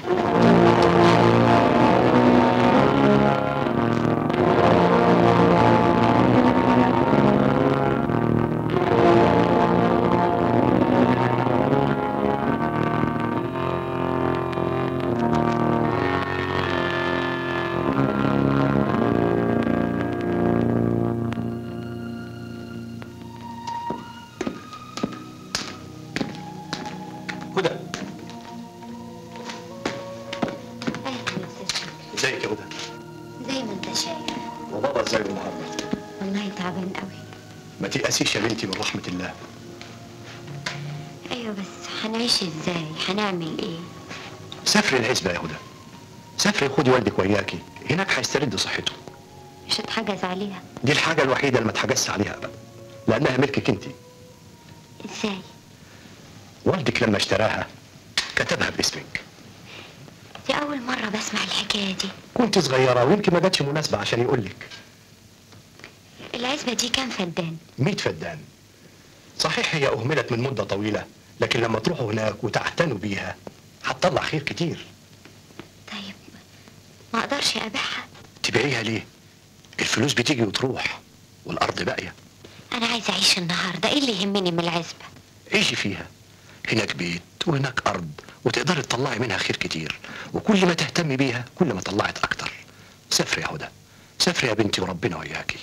هدى اهلا يا ستي ازيك يا هدى زي ما انت شايف وبابا ازاي النهارده والله تعبان قوي ما تيأسيش يا بنتي من رحمه الله ايوه بس هنعيش ازاي هنعمل ايه سافري العزبه يا هدى سافري خدي والدك وياكي هناك هيسترد صحته مش هتحجز عليها دي الحاجه الوحيده اللي ما تحجزش عليها ابدا لانها ملكك انت ازاي والدك لما اشتراها كتبها باسمك دي اول مره بسمع الحكايه دي كنت صغيره ويمكن ما جاتش مناسبه عشان يقول لك العزبه دي كام فدان 100 فدان صحيح هي اهملت من مده طويله لكن لما تروحوا هناك وتعتنوا بيها هتطلع خير كتير طيب ما اقدرش ابيعها تبيعيها ليه الفلوس بتيجي وتروح والارض باقيه انا عايزه اعيش النهارده ايه اللي يهمني من العزبه عيشي فيها هناك بيت وهناك ارض وتقدري تطلعي منها خير كتير وكل ما تهتمي بيها كل ما طلعت اكتر سافري يا هدى سافري يا بنتي وربنا وياكي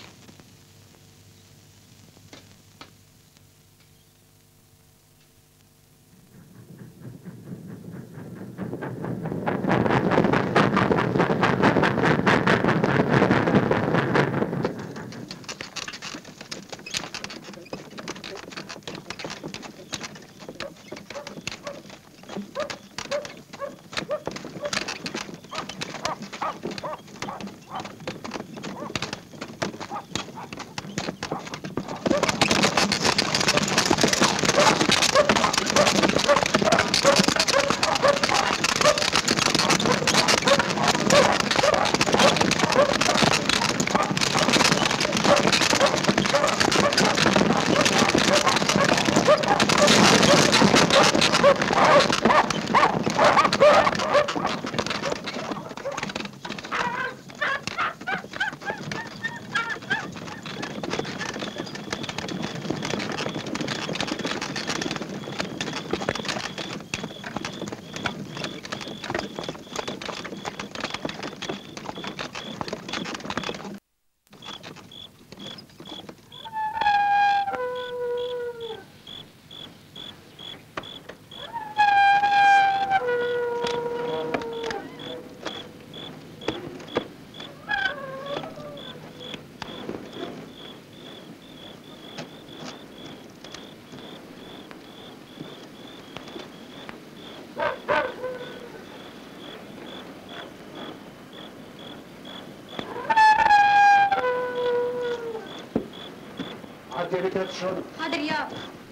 عدي لك الشرب حاضر يا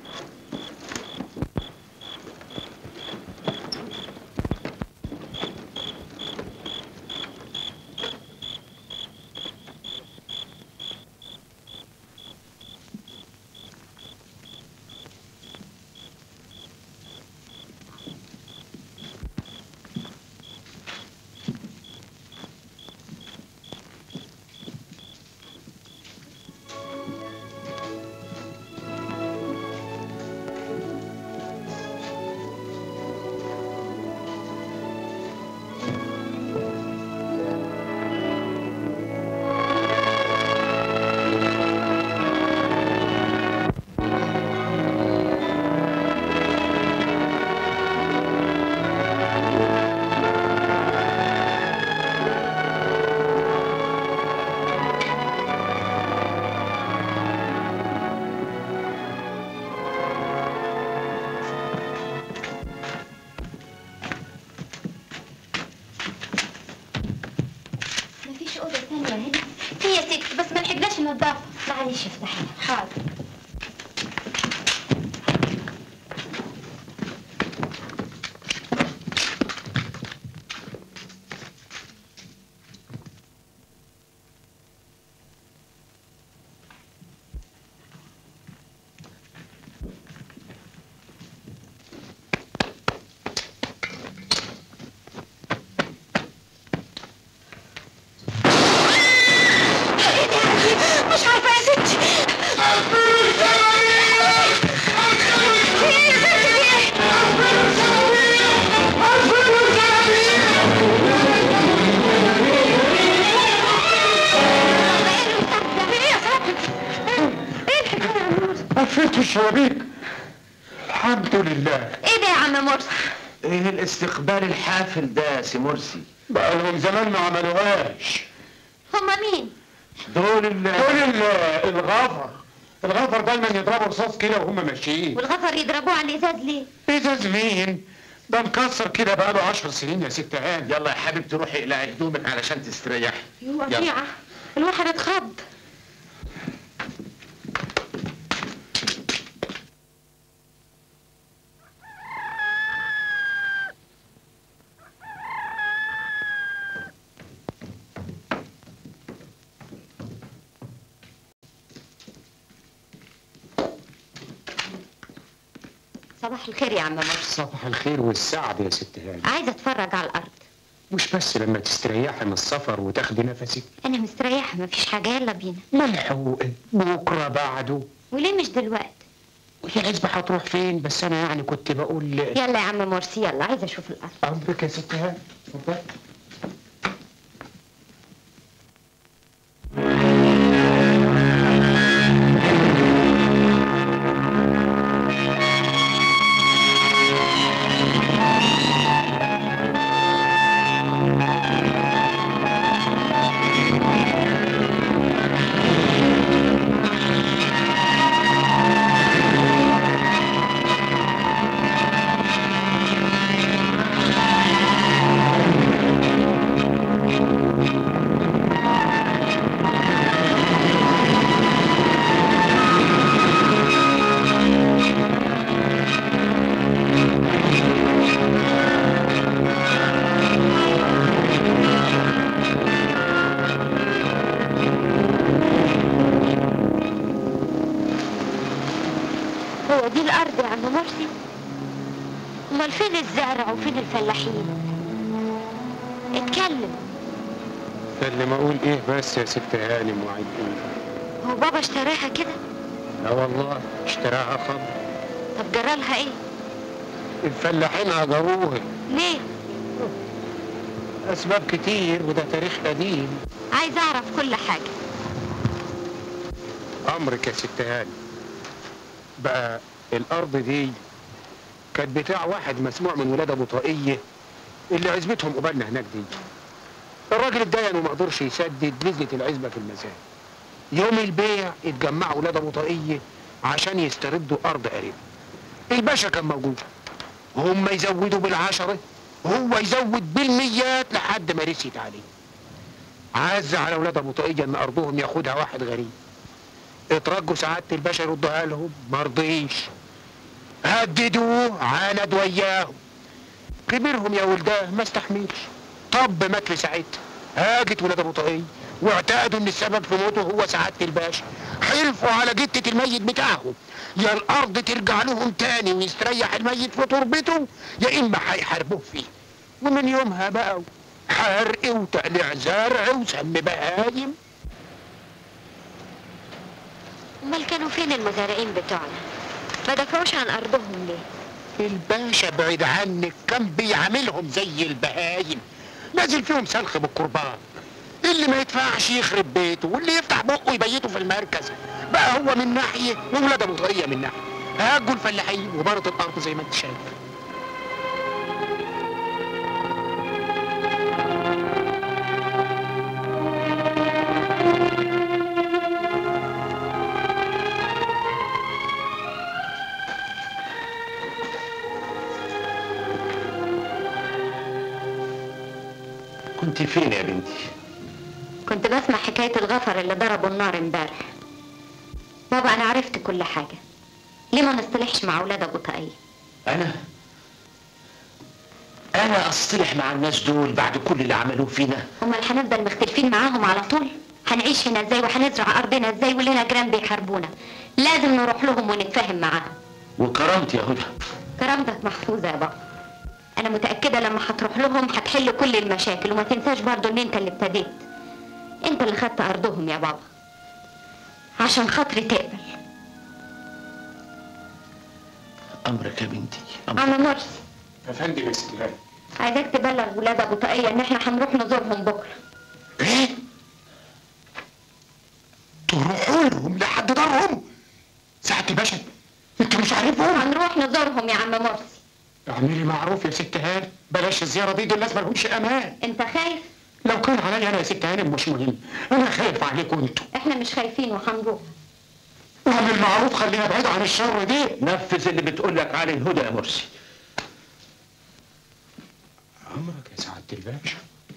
مفيش أوضة ثانية هنا في يا ستي بس ما لحقناش النظافة معلش افتحي حاضر مش عارفة يا ستي قفلت الشبابيك الحمد لله ايه ده يا عم مرسي ايه الاستقبال الحافل ده يا سي مرسي بقى لهم زمان ما عملوهاش هما مين دول ال دول ال الغفر الغفر دايما يضربوا رصاص كده وهم ماشيين والغفر يضربوه على الازاز ليه ازاز مين ده مكسر كده بقاله عشر سنين يا ست هاني يلا يا حبيبتي روحي اقلعي هدومك علشان تستريحي يا وقيعة الواحد اتخض صباح الخير يا عم مرسي صباح الخير والسعد يا ست هاني عايزة اتفرج على الارض مش بس لما تستريحي من السفر وتاخدي نفسك انا مستريحة مفيش حاجة يلا بينا ملحوق بكره بعده وليه مش دلوقتي وهي العزبة هتروح فين بس انا يعني كنت بقول يلا يا عم مرسي يلا عايزة اشوف الارض امرك يا ست هاني اتفضلي فين الزرع وفين الفلاحين اتكلم اللي اقول ايه بس يا ست هانم وعيد ايه هو بابا اشتراها كده لا والله اشتراها خمر طب جرالها ايه الفلاحين هجروها ليه اسباب كتير وده تاريخ قديم عايز اعرف كل حاجه امرك يا ست هانم بقى الارض دي كانت بتاع واحد مسموع من ولاد ابو طاقيه اللي عزبتهم قبالنا هناك دي الراجل اتدين وما قدرش يسدد نزلت العزبه في المزاد يوم البيع اتجمعوا ولاد ابو طاقيه عشان يستردوا ارض قريب الباشا كان موجود هم يزودوا بالعشره هو يزود بالميات لحد ما رسيت عليه عز على ولاد ابو طاقيه ان ارضهم ياخدها واحد غريب اترجوا سعاده الباشا يردها لهم ما رضيش هددوه عاند وياهم كبيرهم يا ولداه ما استحملش طب مات لساعتها هاجت ولاد ابو طاقيه واعتقدوا ان السبب في موته هو سعاده الباشا حلفوا على جتة الميت بتاعهم يا الارض ترجع لهم تاني ويستريح الميت في تربته يا اما هيحاربوه فيه ومن يومها بقى حرق وتقليع زرع وسم بهايم امال كانوا فين المزارعين بتوعنا ما دافعوش عن ارضهم ليه الباشا بعيد عنك كان بيعاملهم زي البهايم نازل فيهم سلخ بالقربان اللي ما يدفعش يخرب بيته واللي يفتح بقه يبيته في المركز بقى هو من ناحيه وولاد ابو طريه من ناحيه هاجوا الفلاحين وبارت الارض زي ما انت شايف كنت فين يا بنتي كنت بسمع حكايه الغفر اللي ضربوا النار امبارح بابا انا عرفت كل حاجه ليه ما نصطلحش مع اولاد ابو طاقيه انا انا اصطلح مع الناس دول بعد كل اللي عملوه فينا امال هنفضل مختلفين معاهم على طول هنعيش هنا ازاي وهنزرع ارضنا ازاي ولنا جيران بيحاربونا لازم نروح لهم ونتفاهم معاهم وكرامتي يا هدى كرامتك محفوظه يا بابا انا متاكده لما هتروح لهم هتحل كل المشاكل وما تنساش برضو ان انت اللي ابتديت انت اللي خدت ارضهم يا بابا عشان خاطري تقبل امرك يا بنتي عم مرسي يا فندم يا ست هانم عايزاك تبلغ ولاد ابو طاقيه ان احنا هنروح نزورهم بكره ايه تروحوا لهم لحد دارهم ساعة الباشا انت مش عارفهم هنروح نزورهم يا عم مرسي اعملي معروف يا ست هانم بلاش الزيارة دي دول الناس مالهمش امان انت خايف لو كان عليا انا يا ست هانم مش مهم انا خايف عليكم انتوا احنا مش خايفين وهنروح واعمل معروف خلينا بعيد عن الشر دي نفذ اللي بتقول لك عليه هدى يا مرسي امرك يا سعادة الباشا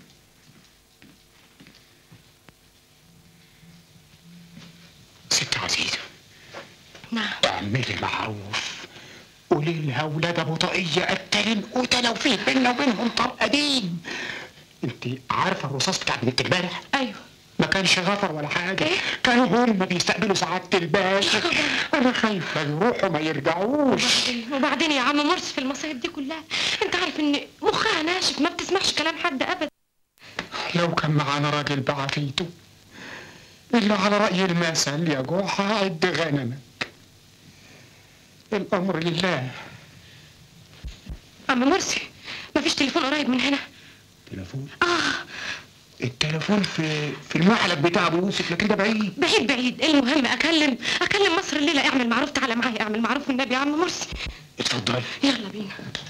ست عزيزة نعم اعملي معروف قولي لها ولاد ابو طاقية قتالين قتلة وفيه بينا وبينهم طرق قديم انت عارفة الرصاص بتاع بنت امبارح؟ ايوه ما كانش غفر ولا حاجة كانوا هم بيستقبلوا سعادة الباشا انا خايفة يروحوا ما يرجعوش وبعدين يا عم مرسي في المصايب دي كلها انت عارف ان مخها ناشف ما بتسمعش كلام حد ابدا لو كان معانا راجل بعافيته إلا على رأي المثل يا جوحة عد غنمك الأمر لله عم مرسي مفيش تليفون قريب من هنا تليفون اه التليفون في في المعلق بتاع ابو يوسف لكن ده بعيد بعيد بعيد المهم اكلم اكلم مصر الليله اعمل معروف تعالى معايا اعمل معروف والنبي يا عم مرسي اتفضل يلا بينا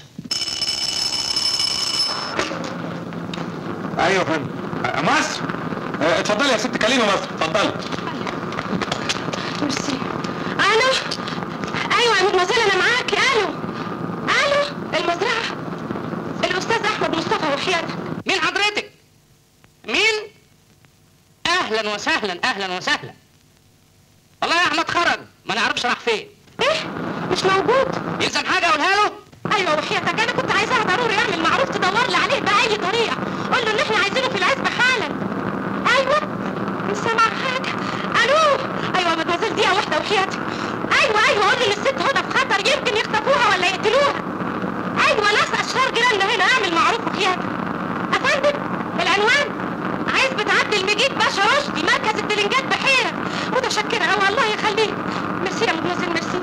ايوه يا فندم آه، مصر آه، اتفضلي يا ست كلمه مصر اتفضلي ميرسي الو ايوه يا مدمزيل انا معاكي الو الو المزرعه الاستاذ احمد مصطفى وحياتك مين حضرتك؟ مين؟ اهلا وسهلا اهلا وسهلا والله يا احمد خرج ما نعرفش راح فين ايه مش موجود يلزم حاجه اقولها له ايوه وحياتك انا كنت عايزاها ضروري اعمل معروف تدور لي عليه باي طريقه قول له ان احنا عايزينه في العزبه حالا ايوه مش سامع حاجه الو ايوه يا مدمزيل دقيقه واحده وحياتك ايوه ايوه قول لي الست هدى في خطر يمكن يخطفوها ولا يقتلوها ايوه ناس مستشار جيراننا هنا اعمل معروف وحياتك افندم العنوان عايز بتعدي المجيد باشا رشدي مركز الدلنجات بحيره متشكره قوي الله يخليك ميرسي يا مدمزل ميرسي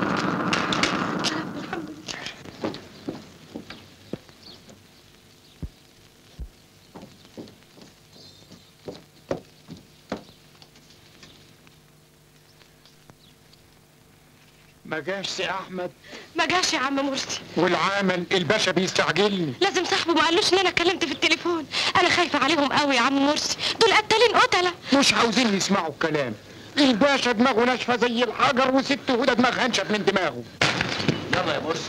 ما جاش سي احمد ما جاش يا عم مرسي والعمل الباشا بيستعجلني لازم صاحبه ما قالوش ان انا كلمت في التليفون انا خايفه عليهم قوي يا عم مرسي دول قتالين قتله مش عاوزين يسمعوا الكلام الباشا دماغه ناشفه زي الحجر وست هدى دماغها انشف من دماغه يلا يا مرسي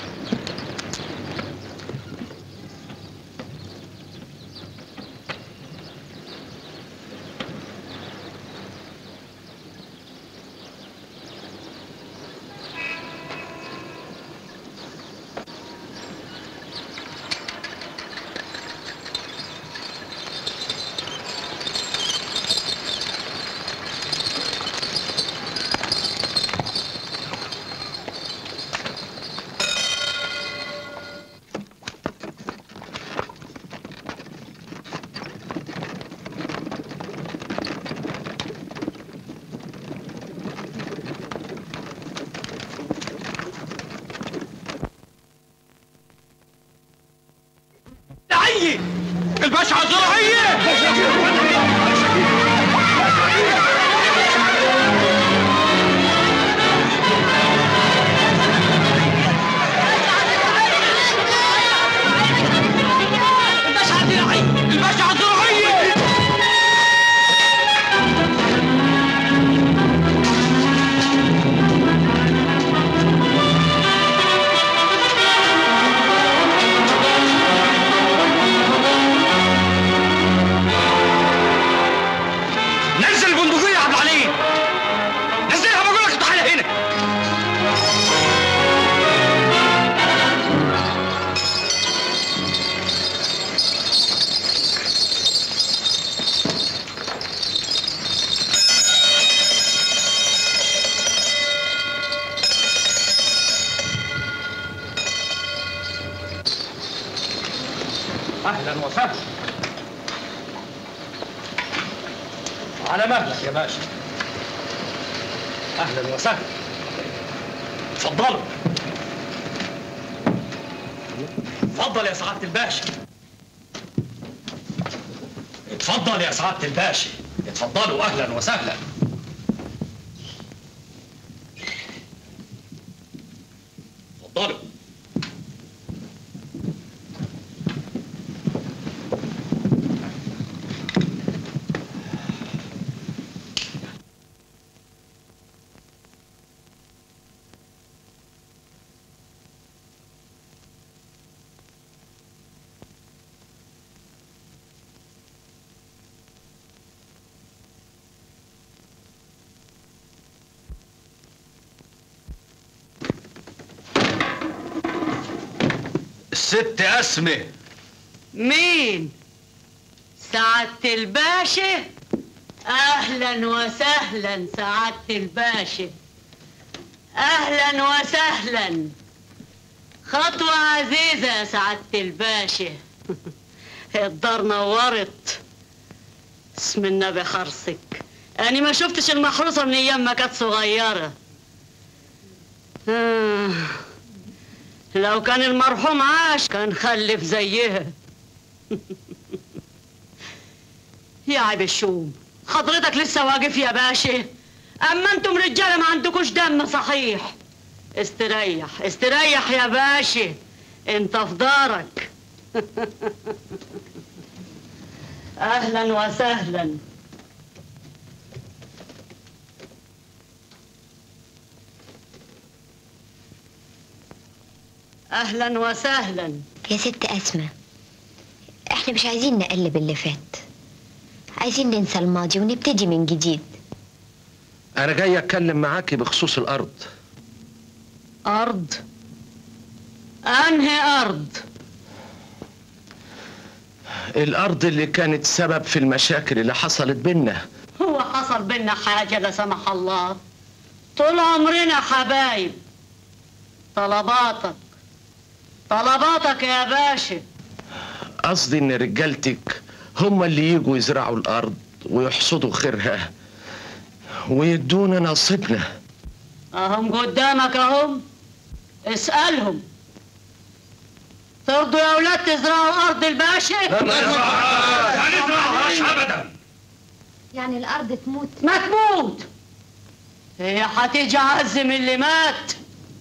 عيي الباشا الزراعية الباشا الزراعية الباشا الزراعية نزل البندقية يا عبد العليم نزلها بقول لك تعالى هنا اهلا وسهلا على مهلك يا باشا اهلا وسهلا اتفضلوا اتفضل يا سعاده الباشا اتفضل يا سعاده الباشا اتفضلوا اهلا وسهلا اتفضلوا الست أسمة مين؟ سعادة الباشا؟ أهلا وسهلا سعادة الباشا أهلا وسهلا خطوة عزيزة يا سعادة الباشا الدار نورت اسم النبي حرصك أنا ما شفتش المحروسة من أيام ما كانت صغيرة آه. لو كان المرحوم عاش كان خلف زيها يا عيب الشوم حضرتك لسه واقف يا باشا اما انتم رجاله ما عندكوش دم صحيح استريح استريح يا باشا انت في دارك اهلا وسهلا اهلا وسهلا يا ست أسمة احنا مش عايزين نقلب اللي فات عايزين ننسى الماضي ونبتدي من جديد انا جاي اتكلم معاكي بخصوص الارض ارض انهي ارض الارض اللي كانت سبب في المشاكل اللي حصلت بينا هو حصل بينا حاجه لا سمح الله طول عمرنا حبايب طلباتك طلباتك يا باشا قصدي ان رجالتك هم اللي يجوا يزرعوا الارض ويحصدوا خيرها ويدونا نصيبنا اهم قدامك اهم اسألهم ترضوا يا اولاد تزرعوا ارض الباشا ابدا يعني الارض تموت ما تموت هي هتيجي عزم اللي مات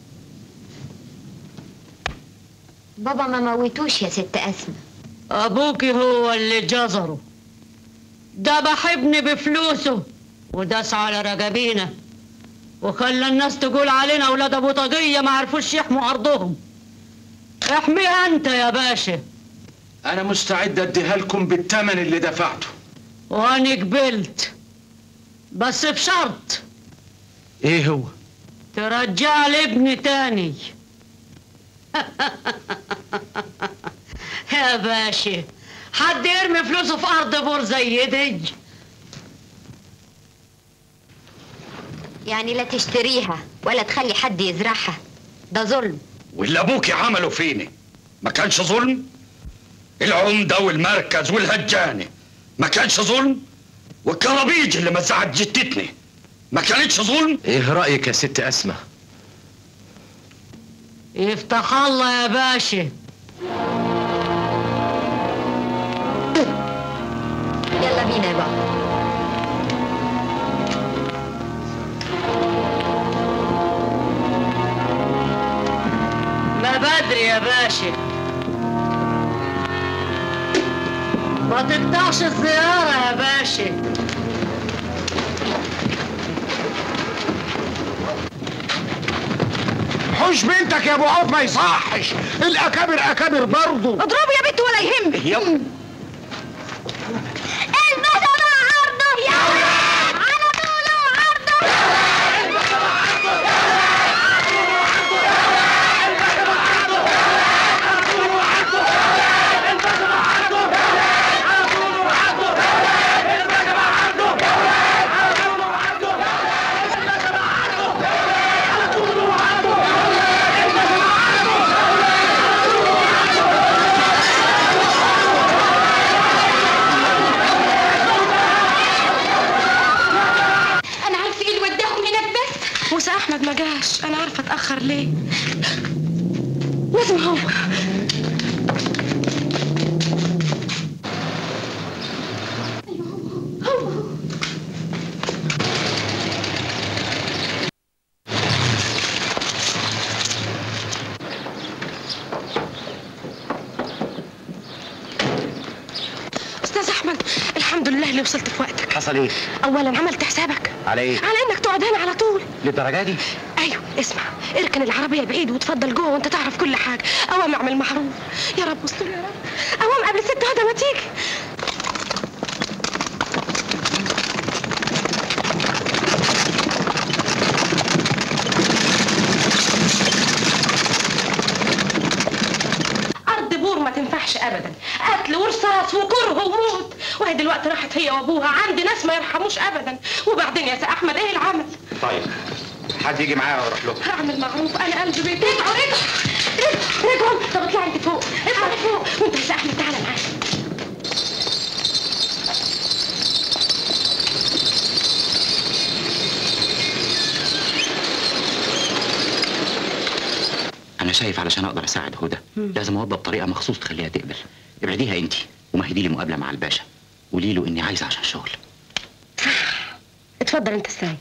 بابا ما موتوش يا ست أسمى ابوكي هو اللي جزره ذبح ابني بفلوسه وداس على رجبينا وخلى الناس تقول علينا اولاد ابو طاقيه ما عرفوش يحموا ارضهم احميها انت يا باشا انا مستعد اديها لكم بالثمن اللي دفعته وانا قبلت بس بشرط ايه هو ترجع لي ابني تاني يا باشا حد يرمي فلوسه في ارض بور زي دي يعني لا تشتريها ولا تخلي حد يزرعها ده ظلم واللي ابوكي عمله فيني ما كانش ظلم العمده والمركز والهجانه ما كانش ظلم والكرابيج اللي مزعت جتتني ما كانتش ظلم ايه رايك يا ست اسمه يفتح الله يا باشا يلا بينا يا بابا ما بدري يا باشا ما تقطعش الزيارة يا باشا حوش بنتك يا ابو عوف ما يصحش الاكابر اكابر برضه اضربه يا بنت ولا يهمك يلا الباشا مع عرضه يا ولاد على طوله عرضه انا عارفه ايه اللي وداهم هناك بس موسى احمد ما جاش انا عارفه اتاخر ليه لازم هو استاذ احمد الحمد لله اللي وصلت في وقتك حصل ايه؟ اولا عملت حسابك على ايه؟ على انك تقعد هنا على طول للدرجه دي؟ ايوه اسمع اركن العربيه بعيد وتفضل جوه وانت تعرف كل حاجه اوام اعمل معروف يا رب استر يا رب اوام قبل ست هدى ما تيجي ارض بور ما تنفعش ابدا قتل ورصاص وكره وموت وهي دلوقتي راحت هي وابوها عند ناس ما يرحموش ابدا وبعدين يا سي احمد ايه العمل طيب حد يجي معايا واروح له هعمل معروف انا قلبي بيت رجعوا رجعوا رجعوا رجعوا طب اطلع انت فوق اطلع فوق وانت يا سي احمد تعالى معايا انا شايف علشان اقدر اساعد هدى لازم اوضب طريقه مخصوص تخليها تقبل ابعديها انت ومهدي لي مقابله مع الباشا قولي له اني عايزه عشان شغل اتفضل انت الساي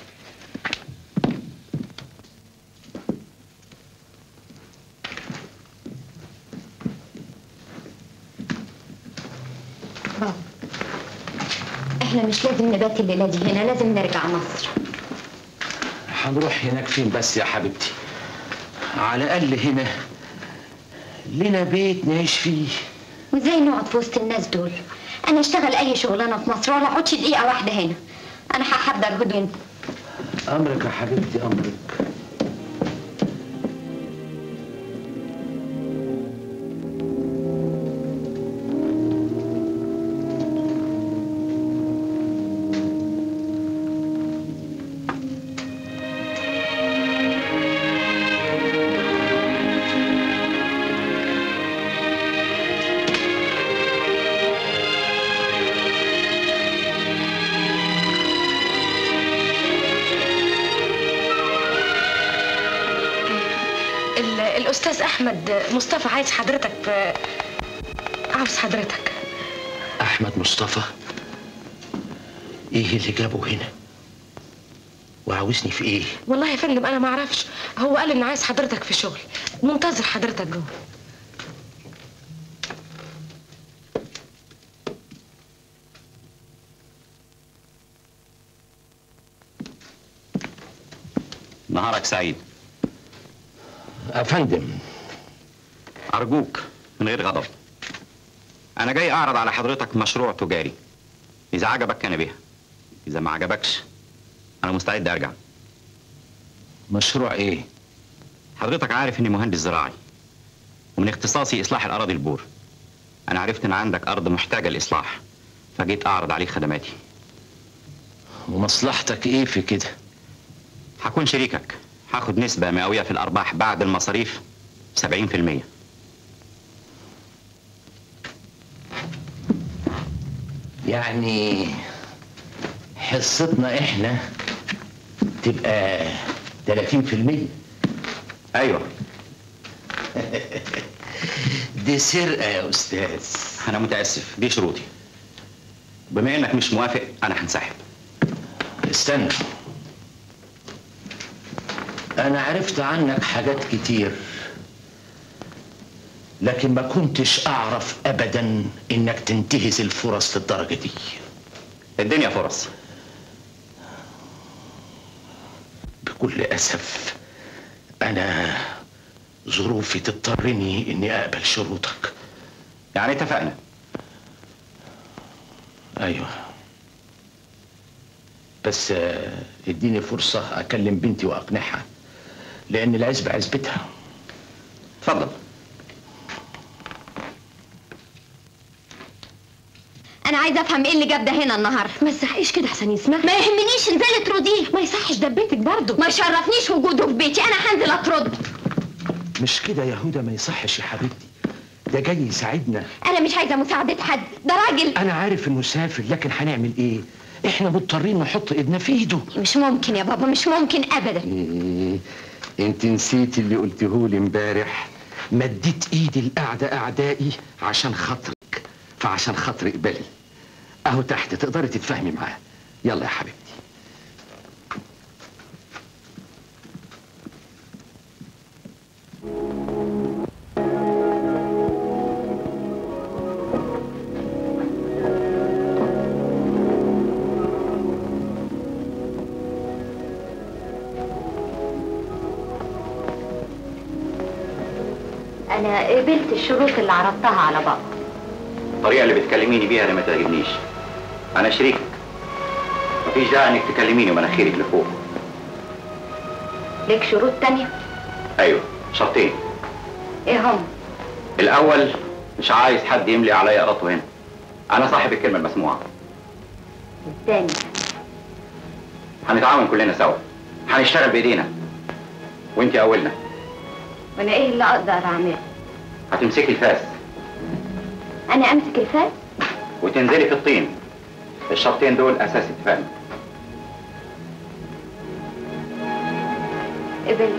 بابا احنا مش لازم نبات الليله دي هنا لازم نرجع مصر هنروح هناك فين بس يا حبيبتي على الاقل هنا لنا بيت نعيش فيه وازاي نقعد في وسط الناس دول انا اشتغل اي شغلانه في مصر ولا اقعدش دقيقه واحده هنا انا هحضر هدوء امرك يا حبيبتي امرك الاستاذ احمد مصطفى عايز حضرتك في عاوز حضرتك احمد مصطفى ايه اللي جابه هنا وعاوزني في ايه والله يا فندم انا ما اعرفش هو قال انه عايز حضرتك في شغل منتظر حضرتك جوه نهارك سعيد افندم أرجوك من غير غضب أنا جاي أعرض على حضرتك مشروع تجاري إذا عجبك كان بها إذا ما عجبكش أنا مستعد أرجع مشروع إيه؟ حضرتك عارف إني مهندس زراعي ومن اختصاصي إصلاح الأراضي البور أنا عرفت إن عندك أرض محتاجة لإصلاح فجيت أعرض عليك خدماتي ومصلحتك إيه في كده؟ هكون شريكك هاخد نسبة مئوية في الأرباح بعد المصاريف 70% يعني حصتنا احنا تبقى 30% ايوه دي سرقه يا استاذ أنا متأسف دي شروطي بما إنك مش موافق أنا هنسحب استنى انا عرفت عنك حاجات كتير لكن ما كنتش اعرف ابدا انك تنتهز الفرص للدرجه دي الدنيا فرص بكل اسف انا ظروفي تضطرني اني اقبل شروطك يعني اتفقنا ايوه بس آه، اديني فرصه اكلم بنتي واقنعها لان العزبه عزبتها اتفضل انا عايزه افهم ايه اللي جاب ده هنا النهارده ما تزعقيش كده احسن يسمع ما يهمنيش انزلي ترديه ما يصحش ده بيتك برضه ما يشرفنيش وجوده في بيتي انا هنزل اطرد مش كده يا هدى ما يصحش يا حبيبتي ده جاي يساعدنا انا مش عايزه مساعده حد ده راجل انا عارف انه سافر لكن هنعمل ايه احنا مضطرين نحط ايدنا في ايده مش ممكن يا بابا مش ممكن ابدا إيه انت نسيتي اللي قلتهولي امبارح مديت ايدي لاعدى اعدائي عشان خاطرك فعشان خاطري اقبلي اهو تحت تقدري تتفاهمي معاه يلا يا حبيبتي انا قبلت الشروط اللي عرضتها على بابا الطريقة اللي بتكلميني بيها اللي ما تعجبنيش أنا شريكك مفيش داعي إنك تكلميني ومناخيرك لفوق ليك شروط تانية أيوه شرطين ايه هم الأول مش عايز حد يملي عليا قرطه هنا أنا صاحب الكلمة المسموعة التاني هنتعاون كلنا سوا هنشتغل بإيدينا وأنت أولنا وانا ايه اللي اقدر اعمله هتمسكي الفاس انا امسك الفاس وتنزلي في الطين الشرطين دول أساس اتفاقنا قبلت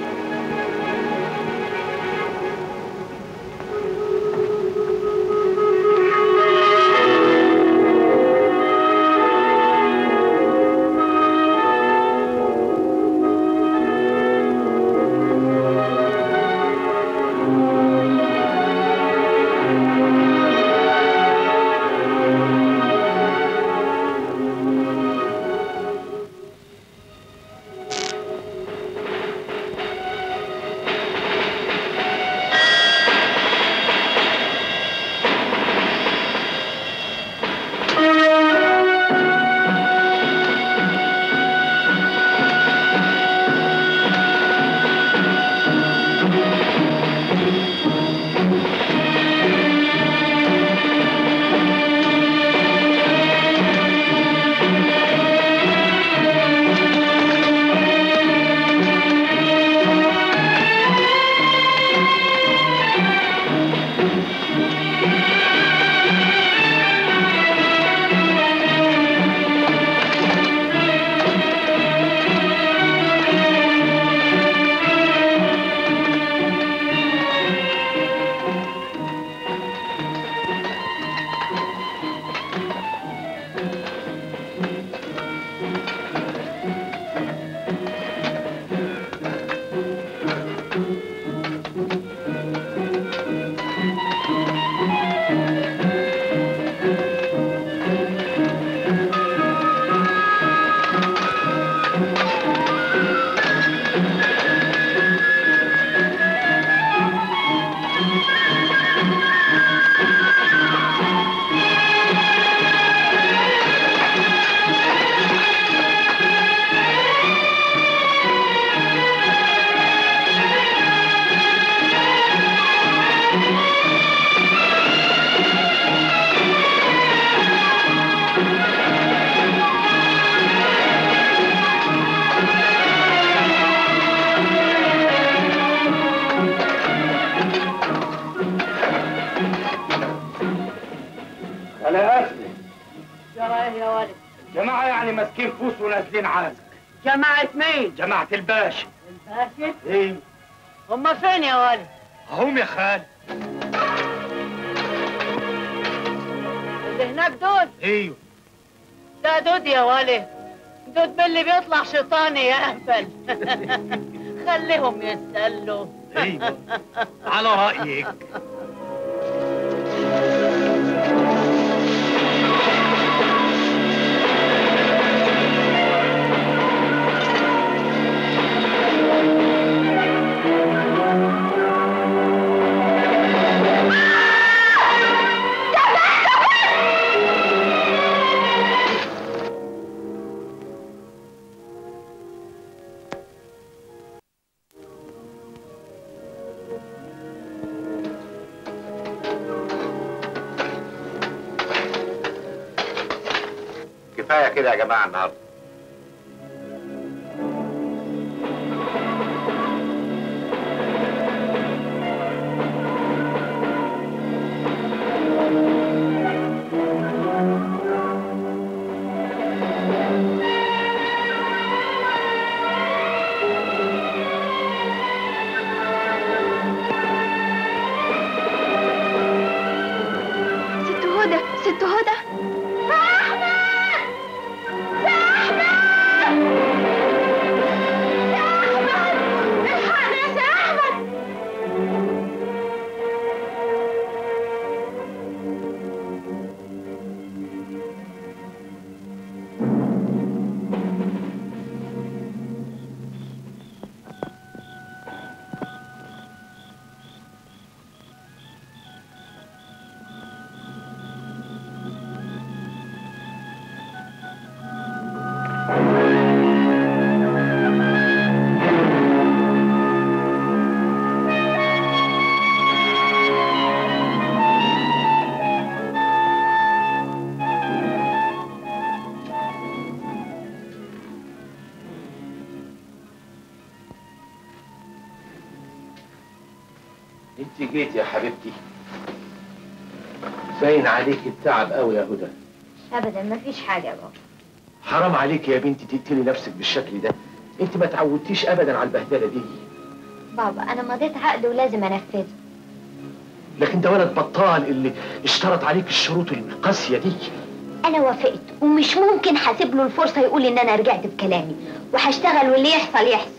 انا اسف جرى ايه يا ولد جماعه يعني ماسكين فوس ونازلين عازك جماعة مين؟ جماعه الباشا الباشا؟ ايه هما فين يا ولد؟ هم يا خال اللي هناك دود ايوه ده دود يا ولد دود باللي بيطلع شيطاني يا اهبل خليهم يتسلوا ايوه على رايك كفايه كده يا جماعه النهارده ست هدى ست هدى انت جيت يا حبيبتي باين عليك التعب قوي يا هدى ابدا مفيش حاجه يا بابا حرام عليك يا بنتي تقتلي نفسك بالشكل ده انت ما تعودتيش ابدا على البهدله دي بابا انا مضيت عقد ولازم انفذه لكن ده ولد بطال اللي اشترط عليك الشروط القاسيه دي انا وافقت ومش ممكن هسيب له الفرصه يقول ان انا رجعت بكلامي وهشتغل واللي يحصل يحصل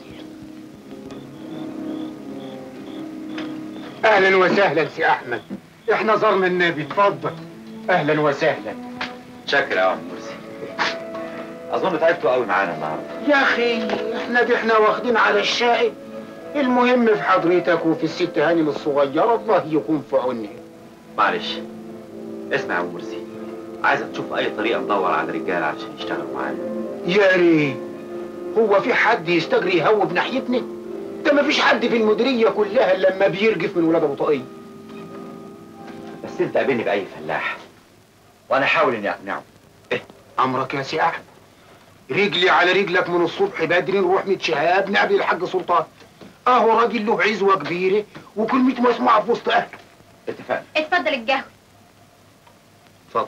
اهلا وسهلا سي احمد احنا زرنا النبي اتفضل اهلا وسهلا شكرا يا عم مرسي اظن تعبتوا قوي معانا النهارده يا اخي احنا دي احنا واخدين على الشاي المهم في حضرتك وفي الست هانم الصغيره الله يكون في عونها معلش اسمع يا عم مرسي عايزك تشوف اي طريقه ندور على رجاله عشان يشتغلوا معانا يا ريت هو في حد يستجري يهوب ناحيتنا ده مفيش حد في المديريه كلها إلا لما بيرجف من ولاد ابو طاقيه بس انت قابلني باي فلاح وانا احاول اني اقنعه امرك يا سي احمد رجلي على رجلك من الصبح بدري نروح متشهاب نقابل الحاج سلطان اهو راجل له عزوه كبيره وكلمته مسموعه في وسط اهله اتفقنا اتفضل القهوه اتفضل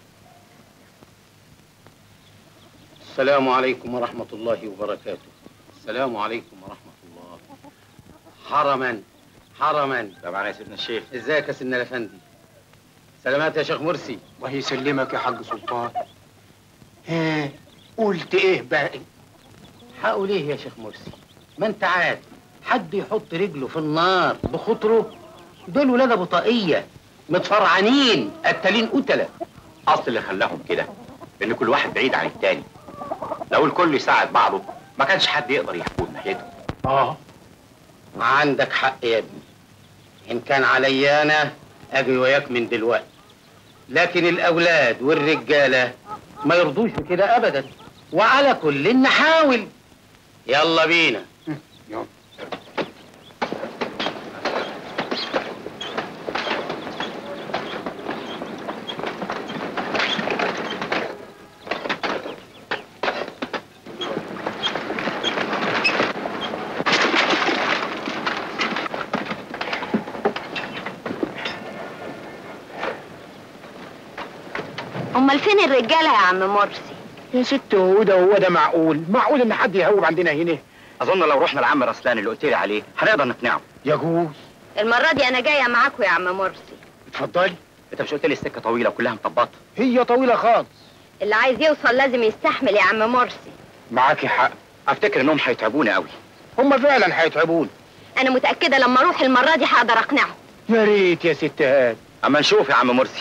السلام عليكم ورحمة الله وبركاته السلام عليكم ورحمة الله حرما حرما طبعا يا سيدنا الشيخ ازيك يا سيدنا الافندي سلامات يا شيخ مرسي الله يسلمك يا حاج سلطان ها قلت ايه باقي هقول ايه يا شيخ مرسي ما انت عاد حد يحط رجله في النار بخطره دول ولاد ابو طاقية متفرعنين قتالين قتلة اصل اللي خلاهم كده ان كل واحد بعيد عن التاني لو الكل يساعد بعضه ما كانش حد يقدر يحكم ناحيته اه عندك حق يا ابني ان كان عليا انا اجي وياك من دلوقتي لكن الاولاد والرجاله ما يرضوش بكده ابدا وعلى كل نحاول يلا بينا يلا امال فين الرجاله يا عم مرسي يا ست هو ده هو ده معقول معقول ان حد يهوب عندنا هنا اظن لو رحنا لعم رسلان اللي قلت لي عليه هنقدر نقنعه يجوز المره دي انا جايه معاكم يا عم مرسي اتفضلي انت مش قلت لي السكه طويله وكلها مطبطه هي طويله خالص اللي عايز يوصل لازم يستحمل يا عم مرسي معاكي حق افتكر انهم هيتعبوني قوي هم فعلا هيتعبون انا متاكده لما اروح المره دي هقدر اقنعهم يا ريت يا ست هاد اما نشوف يا عم مرسي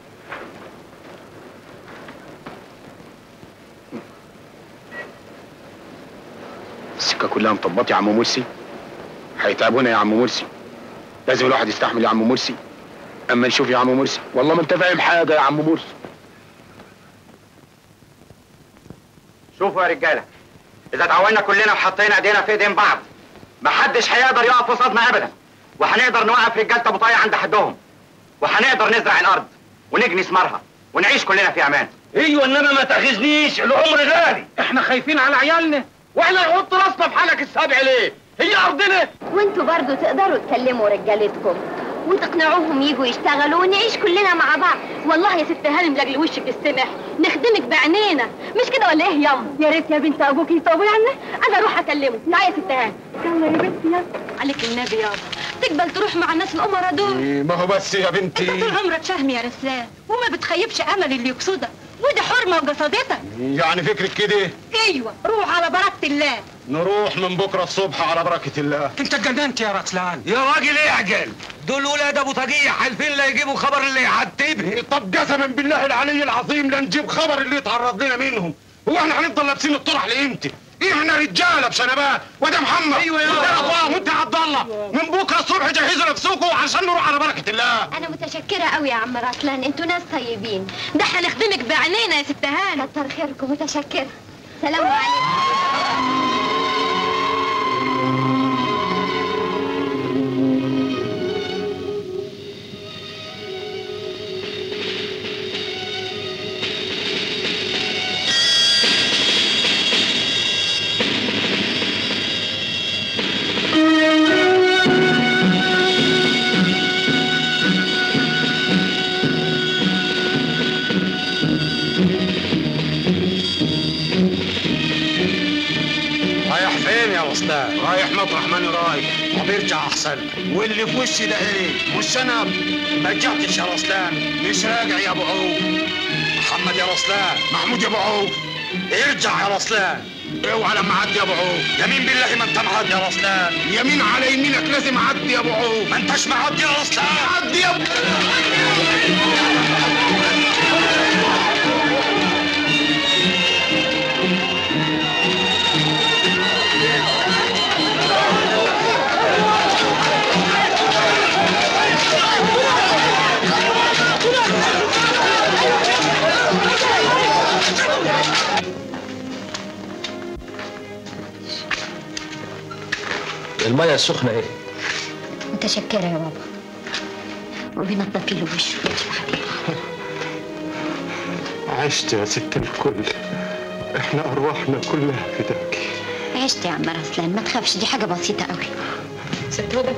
السكه كلها مطبطه يا عم مرسي هيتعبونا يا عم مرسي لازم الواحد يستحمل يا عم مرسي اما نشوف يا عم مرسي والله ما انت فاهم حاجه يا عم مرسي شوفوا يا رجاله اذا تعاوننا كلنا وحطينا ايدينا في ايدين بعض محدش هيقدر يقف قصادنا ابدا وهنقدر نوقف رجاله ابو طايع عند حدهم وهنقدر نزرع الارض ونجني ثمارها ونعيش كلنا في امان ايوه انما ما تاخذنيش العمر غالي احنا خايفين على عيالنا واحنا نحط راسنا في حلق السبع ليه هي ارضنا وانتوا برضو تقدروا تكلموا رجالتكم وتقنعوهم يجوا يشتغلوا ونعيش كلنا مع بعض والله يا ست هانم لاجل وشك السمح نخدمك بعينينا مش كده ولا ايه ياما يا ريت يا بنت ابوك يطوعني انا اروح اكلمه لا يا ست هانم يلا يا بنتي يلا عليك النبي يابا تقبل تروح مع الناس الامراء دول ما هو بس يا بنتي انت طول عمرك شهم يا رسلان وما بتخيبش امل اللي يقصدك ودي حرمه وقصدتك يعني فكرك كده ايوه روح على بركه الله نروح من بكره الصبح على بركه الله انت اتجننت يا رسلان يا راجل اعجل دول ولاد ابو طجيع حالفين لا يجيبوا خبر اللي يعتبه طب قسما بالله العلي العظيم لا نجيب خبر اللي يتعرض لنا منهم هو احنا هنفضل لابسين الطرح لامتى؟ احنا رجاله بشنبات وده محمد أيوة يا وده رب. عطاه وانت عبد الله من بكره الصبح جهزوا نفسكم عشان نروح على بركه الله انا متشكره قوي يا عم رسلان انتوا ناس طيبين ده احنا نخدمك بعينينا يا ست هانم كتر خيركم متشكره سلام عليكم رايح فين يا رسلان رايح مطرح ماني رايح طب ارجع احسن واللي في وشي ده ايه؟ مش انا ما رجعتش يا رسلان مش راجع يا ابو عوف محمد يا رسلان محمود يا ابو عوف ارجع يا رسلان اوعى لما اعدي يا ابو عوف يمين بالله ما انت معاد يا رسلان يمين على يمينك لازم اعدي يا ابو عوف ما انتش معاد يا رسلان عدي يا ابو الميه السخنه ايه متشكره يا بابا وبينضفي له وشه عشت يا ست الكل احنا ارواحنا كلها فداك عشت يا عم رسلان ما تخافش دي حاجه بسيطه قوي ست هدى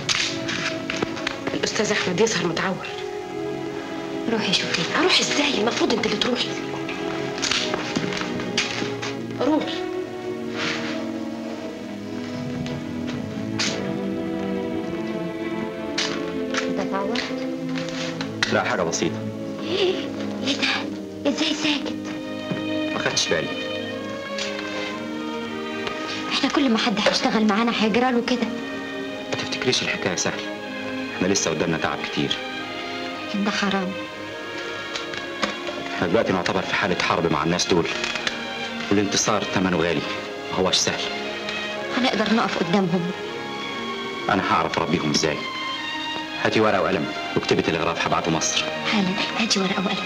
الاستاذ احمد يظهر متعور روحي شوفي اروح ازاي المفروض انت اللي تروحي روحي انت اتعورت لا حاجه بسيطه ايه ايه ده ازاي ساكت ما خدتش بالي احنا كل ما حد هيشتغل معانا هيجرى له كده ما تفتكريش الحكايه سهله احنا لسه قدامنا تعب كتير لكن ده حرام احنا دلوقتي نعتبر في حاله حرب مع الناس دول والانتصار ثمنه غالي ما هوش سهل هنقدر نقف قدامهم انا هعرف اربيهم ازاي هاتي ورقه وقلم واكتبي تلغراف هبعته مصر حالا هاتي ورقه وقلم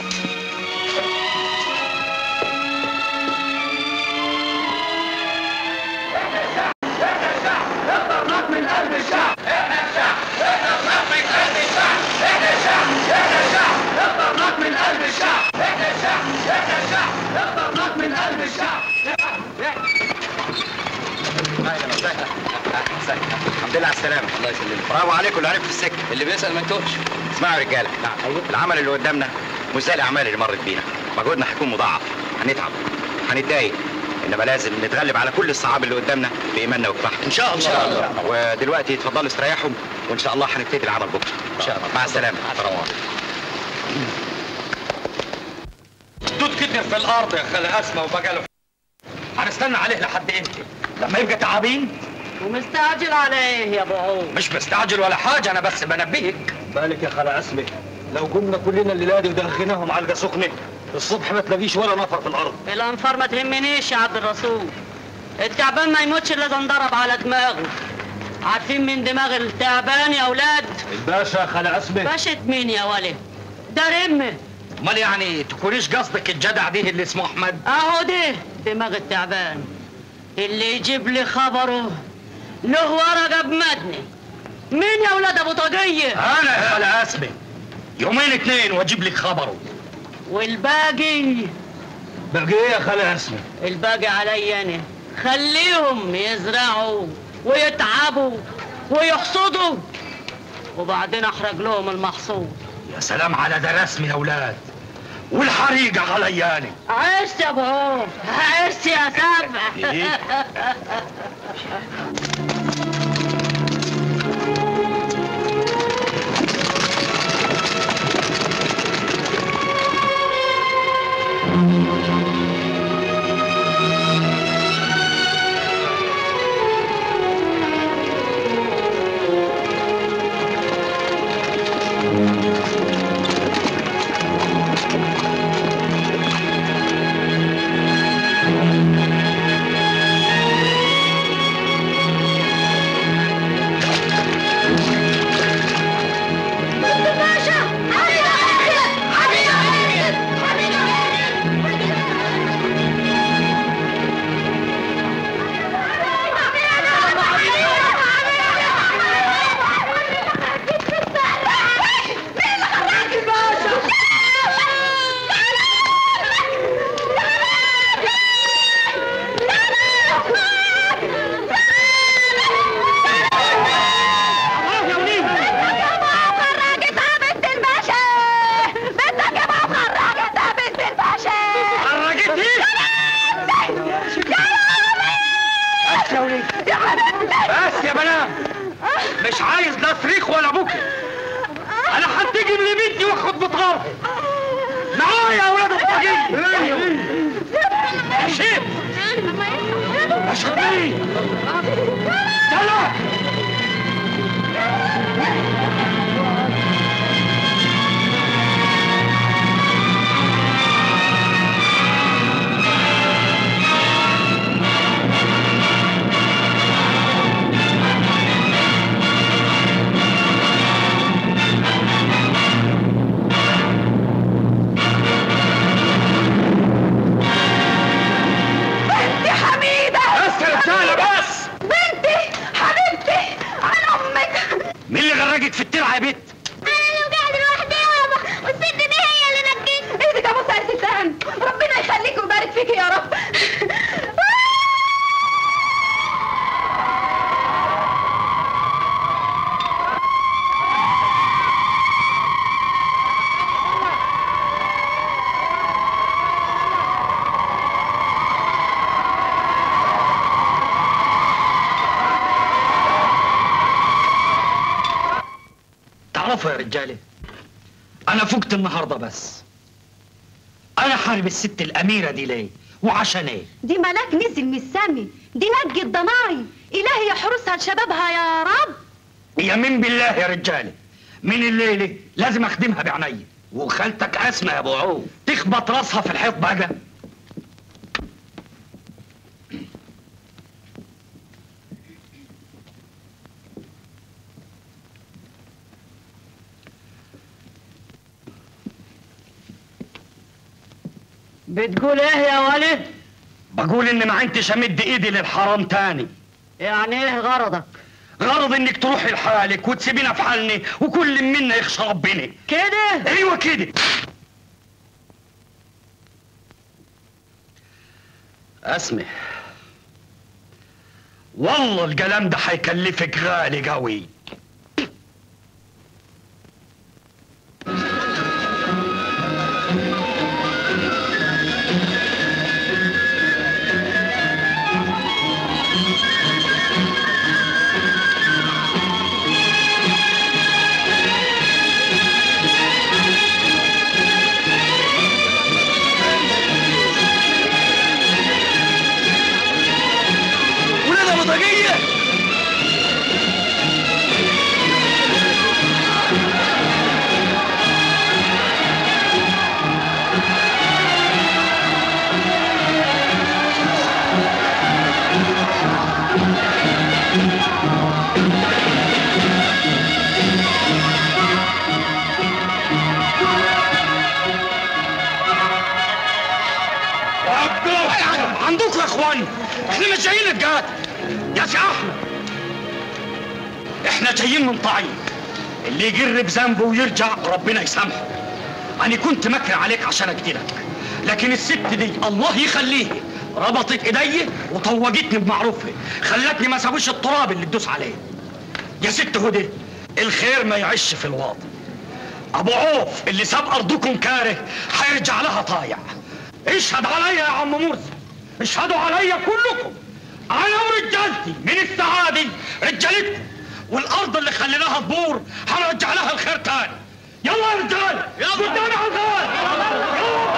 اهلا وسهلا اهلا وسهلا الحمد لله على السلامه الله يسلمك برافو عليكم اللي عرف في السكه اللي بيسال ما يتوهش اسمعوا يا رجاله نعم العمل اللي قدامنا مش زي الاعمال اللي مرت بينا مجهودنا هيكون مضاعف هنتعب هنتضايق انما لازم نتغلب على كل الصعاب اللي قدامنا بايماننا وكفاحنا ان شاء الله ودلوقتي اتفضلوا استريحوا وان شاء الله هنبتدي العمل بكره ان شاء الله مع السلامه السلام دود كتر في الارض يا خالي اسمى وبقى له هنستنى عليه لحد امتى؟ لما يبقى تعابين؟ ومستعجل على ايه يا ابو عوف مش مستعجل ولا حاجه انا بس بنبهك بالك يا خالة اسمي لو قمنا كلنا الليله دي ودخيناهم علقه سخنه الصبح ما تلاقيش ولا نفر في الارض الانفار ما تهمنيش يا عبد الرسول التعبان ما يموتش الا اذا انضرب على دماغه عارفين من دماغ التعبان يا اولاد الباشا يا خالة اسمي باشا مين يا ولد ده رمه امال يعني تكونيش قصدك الجدع دي اللي اسمه احمد اهو ده دماغ التعبان اللي يجيب لي خبره له ورقه بمدني مين يا ولاد ابو طاقيه انا يا خالي اسمي يومين اتنين واجيب لك خبره والباقي باقي ايه يا خالة اسمي الباقي عليا انا خليهم يزرعوا ويتعبوا ويحصدوا وبعدين احرق لهم المحصول يا سلام على ده رسم يا اولاد والحريقه عليا انا عشت يا ابو عوف عشت يا سبع بس يا بنات مش عايز لا صريخ ولا بكي انا هتيجي من بنتي واخد بطارها معايا يا ولاد الطاقية يا شيخ يا شبيه يلا بنتي حميدة بس يا رجالة بس بنتي حبيبتي على أمك مين اللي غرقك في الترعة يا بت أنا اللي وقعت لوحدي يابا والست دي هي اللي نجيت إيدك يا بص يا ستان ربنا يخليك ويبارك فيك يا رب تعرفوا يا رجالة أنا فقت النهاردة بس أنا حارب الست الأميرة دي ليه وعشان إيه دي ملاك نزل من السمي دي نجي الضناي إلهي يحرسها لشبابها يا رب يمين بالله يا رجالة من الليلة لازم أخدمها بعيني وخالتك أسمى يا أبو عوف تخبط راسها في الحيط بقى بتقول ايه يا ولد بقول إن ما عندش أمد إيدي للحرام تاني يعني ايه غرضك غرض إنك تروحي لحالك وتسيبينا في حالنا وكل منا يخشى ربنا كده أيوة كده اسمع والله الكلام ده هيكلفك غالي قوي عندكم يا اخوان احنا مش جايين الجهاد يا سي احمد احنا جايين من طعيم اللي يجر بذنبه ويرجع ربنا يسامحه انا كنت مكر عليك عشان اقتلك لكن الست دي الله يخليها ربطت ايدي وطوجتني بمعروفها خلتني ما اسويش التراب اللي تدوس عليه يا ست هدى الخير ما يعيش في الواطي ابو عوف اللي ساب ارضكم كاره هيرجع لها طايع اشهد عليا يا عم مرسي اشهدوا عليا كلكم انا ورجالتي من السعادة رجالتكم والارض اللي خليناها تبور هنرجع لها الخير تاني يلا يا رجال قدامي على الغاز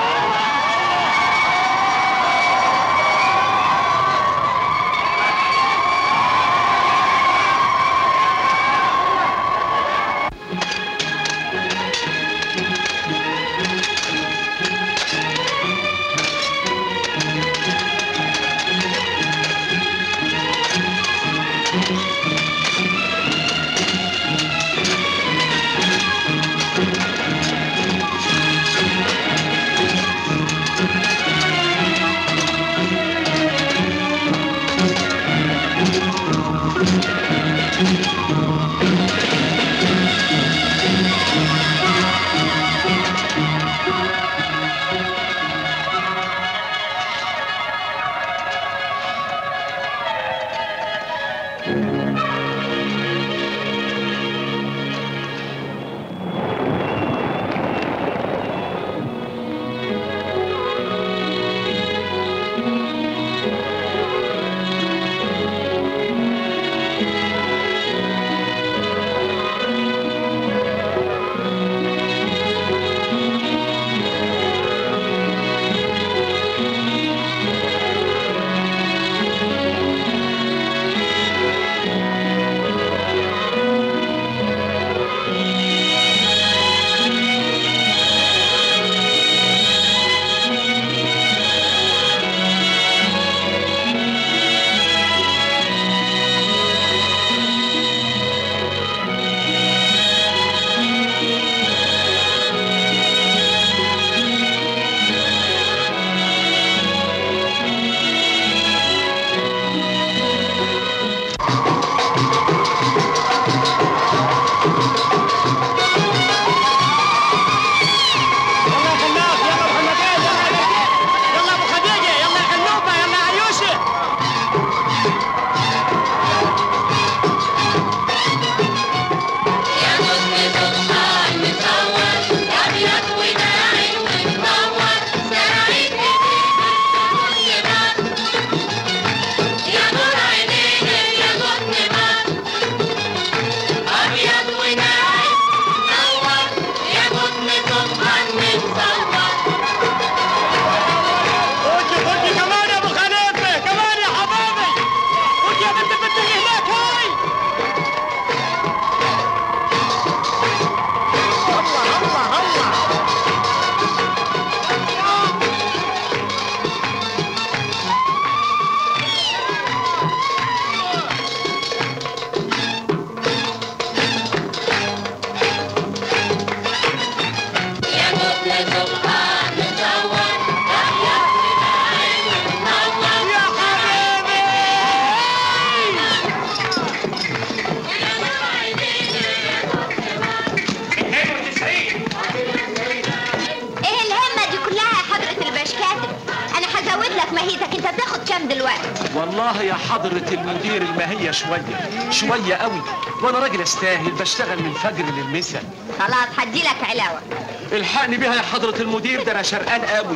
ايه الهمة دي كلها يا حضرة الباش كاتب انا هزود لك مهيتك انت بتاخد كام دلوقتي والله يا حضرة المدير الماهية شوية شوية قوي وانا راجل استاهل بشتغل من الفجر للمسا خلاص هدي لك علاوة الحقني بيها يا حضرة المدير ده انا شرقان قوي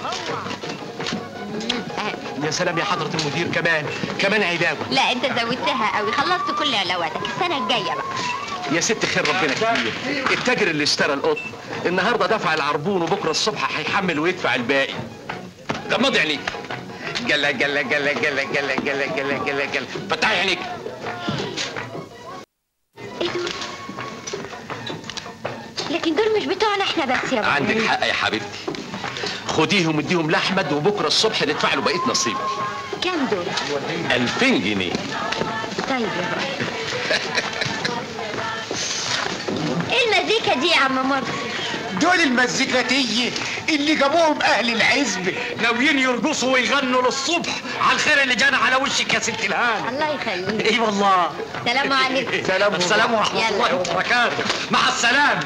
يا سلام يا حضرة المدير كمان كمان علاوة لا انت زودتها قوي خلصت كل علاواتك السنة الجاية بقى يا ست خير ربنا كتير التاجر اللي اشترى القطن النهارده دفع العربون وبكره الصبح هيحمل ويدفع الباقي غمضي عينيك جلا جلا جلا جلا جلا جلا جلا جلا جلا فتحي عينيك لكن دول مش بتوعنا احنا بس يا بابا عندك حق يا حبيبتي خديهم اديهم لاحمد وبكره الصبح ندفع له بقيه نصيبه كام دول 2000 جنيه طيب يا بابا ايه المزيكا دي يا عم مرسي دول المزيكاتية اللي جابوهم اهل العزبة ناويين يرقصوا ويغنوا للصبح على الخير اللي جانا على وشك يا ست الهان الله يخليك اي والله سلام عليكم سلام السلام ورحمة يلا. الله وبركاته مع السلامة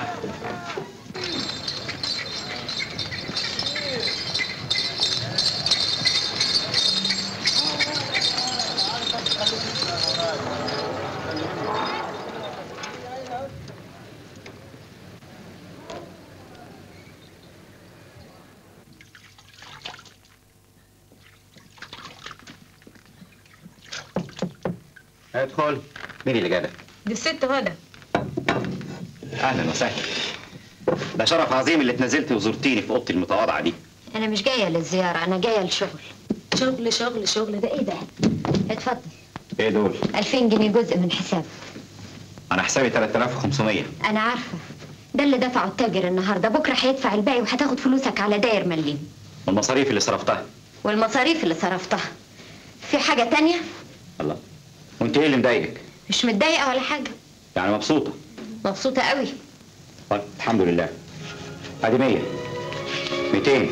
ادخل مين اللي جابك؟ دي الست غدا اهلا وسهلا ده شرف عظيم اللي اتنزلتي وزرتيني في اوضتي المتواضعه دي انا مش جايه للزياره انا جايه للشغل شغل شغل شغل ده ايه ده اتفضل ايه دول؟ 2000 جنيه جزء من حساب انا حسابي 3500 انا عارفه ده اللي دفعه التاجر النهارده بكره هيدفع الباقي وهتاخد فلوسك على داير مليم والمصاريف اللي صرفتها والمصاريف اللي صرفتها في حاجه تانية الله وانت ايه اللي مضايقك؟ مش متضايقه ولا حاجه يعني مبسوطه مبسوطه قوي طيب الحمد لله ادي 100 200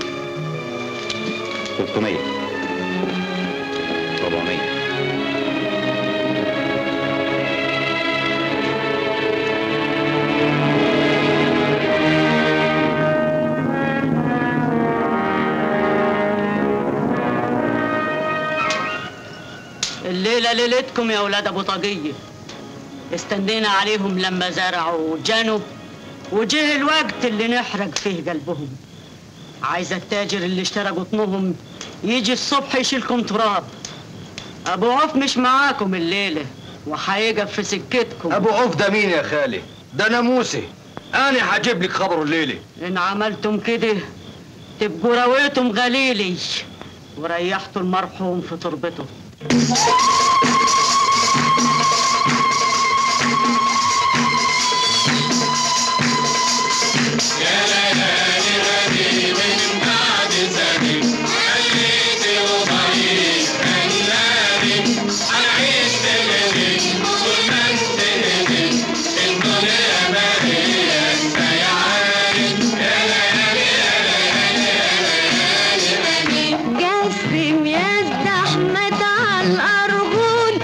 300 400 الليلة ليلتكم يا ولاد أبو طاقية استنينا عليهم لما زرعوا وجنوا وجه الوقت اللي نحرق فيه قلبهم عايز التاجر اللي اشترى قطنهم يجي الصبح يشيلكم تراب أبو عوف مش معاكم الليلة وهيقف في سكتكم ابو عوف ده مين يا خالي ده ناموسي انا هجيب لك خبره الليله إن عملتم كده تبقوا رويتم غليلي وريحتوا المرحوم في تربته قسم يا احمد على الارجل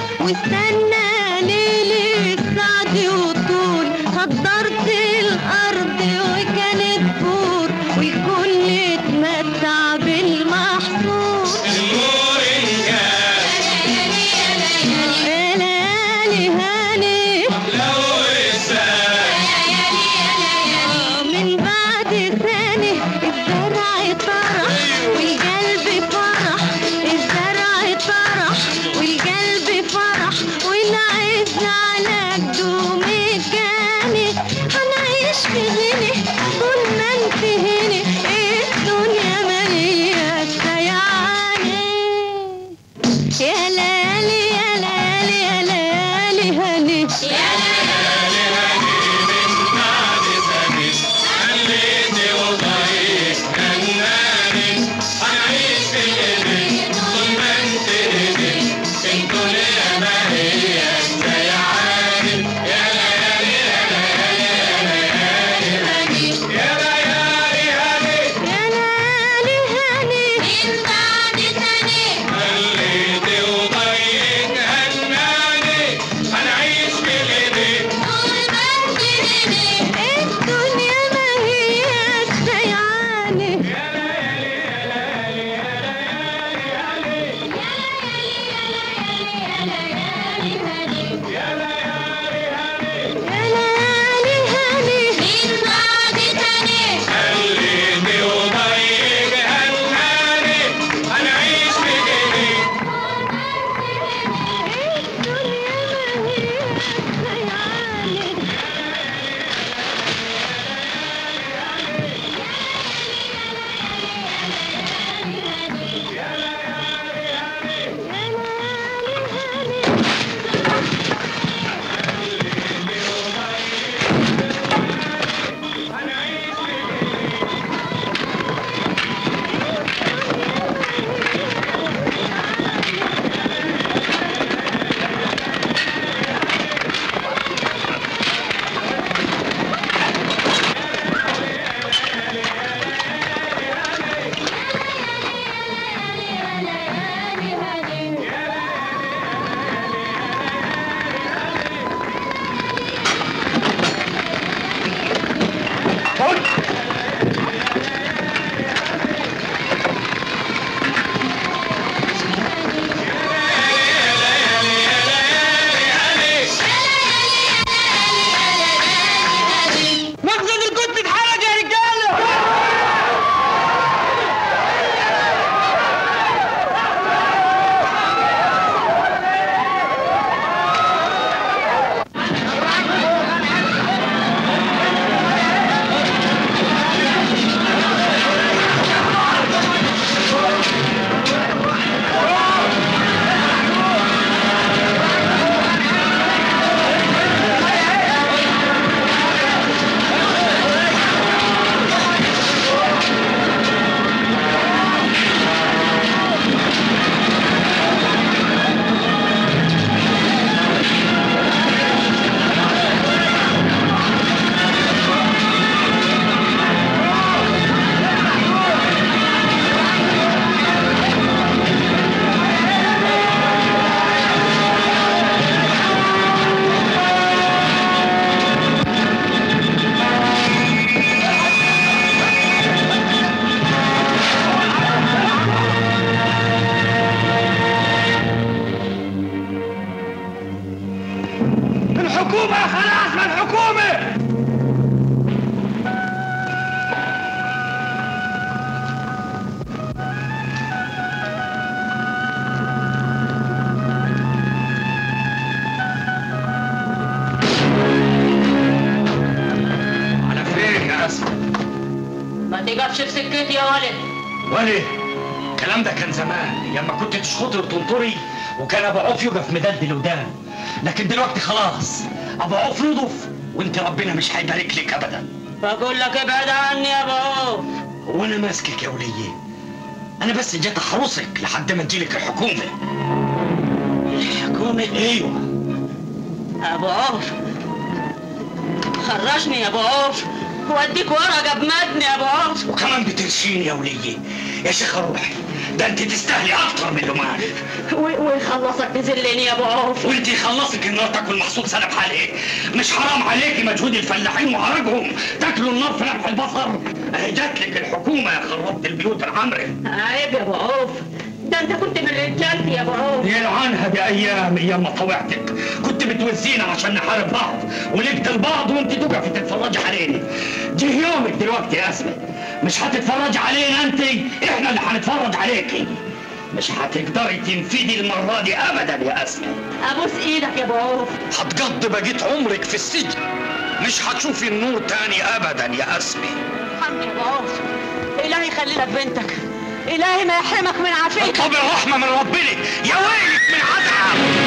ما تقفش في سكتي يا ولد ولي الكلام ده كان زمان لما كنت تشخطي وتنطري وكان ابو عوف يقف مدد لقدام لكن دلوقتي خلاص ابو عوف يضف وانت ربنا مش هيبارك لك ابدا بقول لك ابعد عني يا ابو عوف وانا ماسكك يا وليه انا بس جيت احرسك لحد ما تجيلك الحكومه الحكومة ايوه ابو عوف خرجني يا ابو عوف واديك ورقه بمدني يا ابو عوف وكمان بترشيني يا وليه يا شيخ روحي ده انت تستاهلي اكتر من اللي معاك و- ويخلصك تذلني يا ابو عوف وانت يخلصك النار تاكل محصول سنه بحالها مش حرام عليكي مجهود الفلاحين وعرجهم تاكلوا النار في لمح البصر اهي جات لك الحكومه يا خربت البيوت العمري عيب يا ابو عوف ده انت كنت من رجالتي يا ابو عوف يلعنها بايام ايام ما طوعتك كنت بتوزينا عشان نحارب بعض ونقتل بعض وانت تقفي تتفرجي علينا جه يومك دلوقتي يا اسمه مش هتتفرجي علينا انت احنا اللي هنتفرج عليكي مش هتقدري تنفدي المره دي ابدا يا اسمه ابوس ايدك يا ابو عوف هتقضي بقيت عمرك في السجن مش هتشوفي النور تاني ابدا يا اسمه ارحمني يا ابو عوف الهي يخلي لك بنتك الهي ما يحرمك من عافيتك اطلبي الرحمه من ربنا يا ويلك من عذاب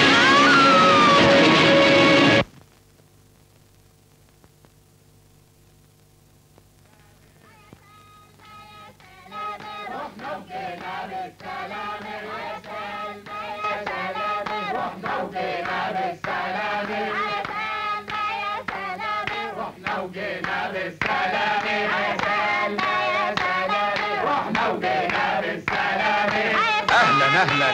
اهلا اهلا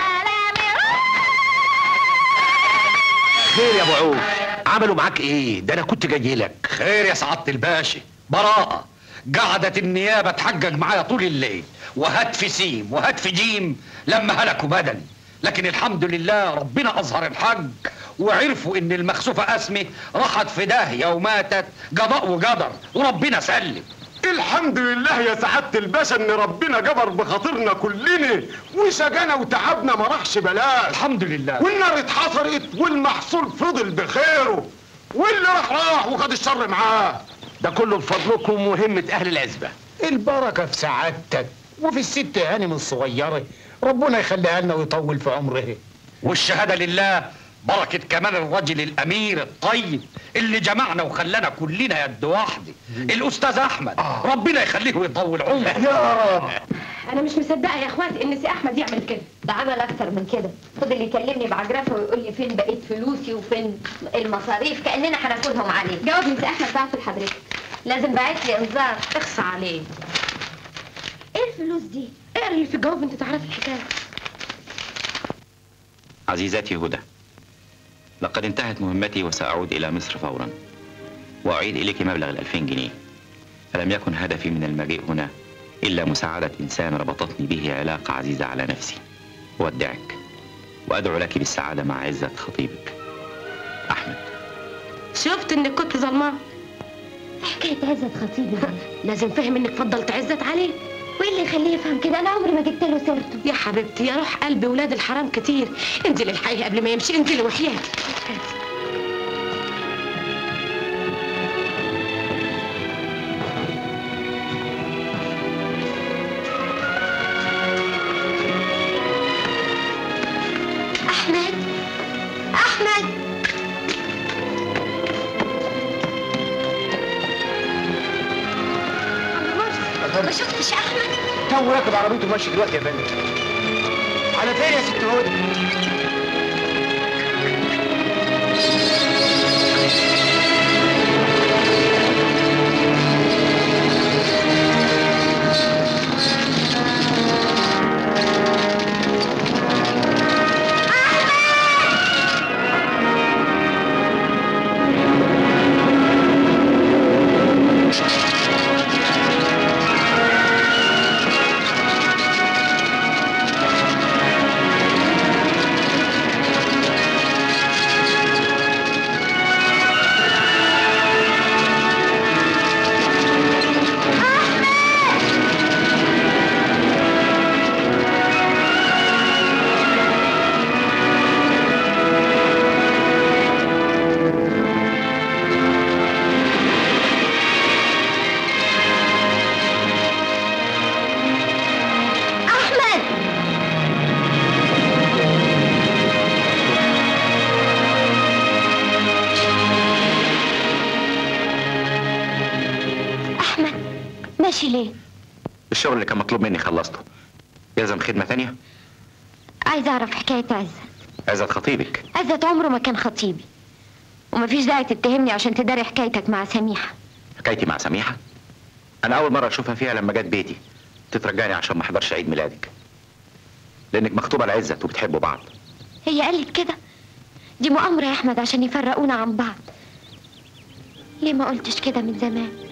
خير يا ابو عوف عملوا معاك ايه ده انا كنت جاي لك خير يا سعاده الباشا براءه قعدت النيابه تحجج معايا طول الليل وهات في سيم وهات في جيم لما هلكوا بدني لكن الحمد لله ربنا اظهر الحج وعرفوا ان المخسوفه اسمي راحت في داهيه وماتت قضاء وقدر وربنا سلم الحمد لله يا سعادة الباشا ان ربنا جبر بخاطرنا كلنا وسجانا وتعبنا ما راحش بلاش الحمد لله والنار اتحصرت والمحصول فضل بخيره واللي راح راح وخد الشر معاه ده كله بفضلكم ومهمة أهل العزبة البركة في سعادتك وفي الست هانم الصغيرة ربنا يخليها لنا ويطول في عمرها والشهاده لله بركة كمان الرجل الأمير الطيب اللي جمعنا وخلانا كلنا يد واحدة الأستاذ أحمد ربنا يخليه ويطول عمره يا رب انا مش مصدقه يا اخواتي ان سي احمد يعمل كده ده عمل اكتر من كده فضل يكلمني بعجرفه ويقول لي فين بقيت فلوسي وفين المصاريف كاننا هناخدهم عليه جواب من سي احمد بعته لحضرتك لازم بعت لي انذار اخصى عليه ايه الفلوس دي اقري اللي في الجواب انت تعرفي الحكايه عزيزتي هدى لقد انتهت مهمتي وسأعود إلى مصر فورا وأعيد إليك مبلغ الألفين جنيه ألم يكن هدفي من المجيء هنا إلا مساعدة إنسان ربطتني به علاقة عزيزة على نفسي أودعك وأدعو لك بالسعادة مع عزة خطيبك شفت انك كنت ظلمان حكايه عزت خطيبي لازم فهم انك فضلت عزت عليه وايه اللي يخليه يفهم كده انا عمري ما جبت له سيرته يا حبيبتي يا روح قلبي ولاد الحرام كتير انزلي الحقيقه قبل ما يمشي انزلي وحياتي احمد احمد ما شفتش احمد تو راكب عربيته ماشي دلوقتي يا فندم على فين يا ست هدى الشغل اللي كان مطلوب مني خلصته يلزم خدمة تانية عايزة أعرف حكاية عزت عزت خطيبك عزت عمره ما كان خطيبي ومفيش داعي تتهمني عشان تداري حكايتك مع سميحة حكايتي مع سميحة أنا أول مرة أشوفها فيها لما جت بيتي تترجاني عشان ما أحضرش عيد ميلادك لأنك مخطوبة لعزت وبتحبوا بعض هي قالت كده دي مؤامرة يا أحمد عشان يفرقونا عن بعض ليه ما قلتش كده من زمان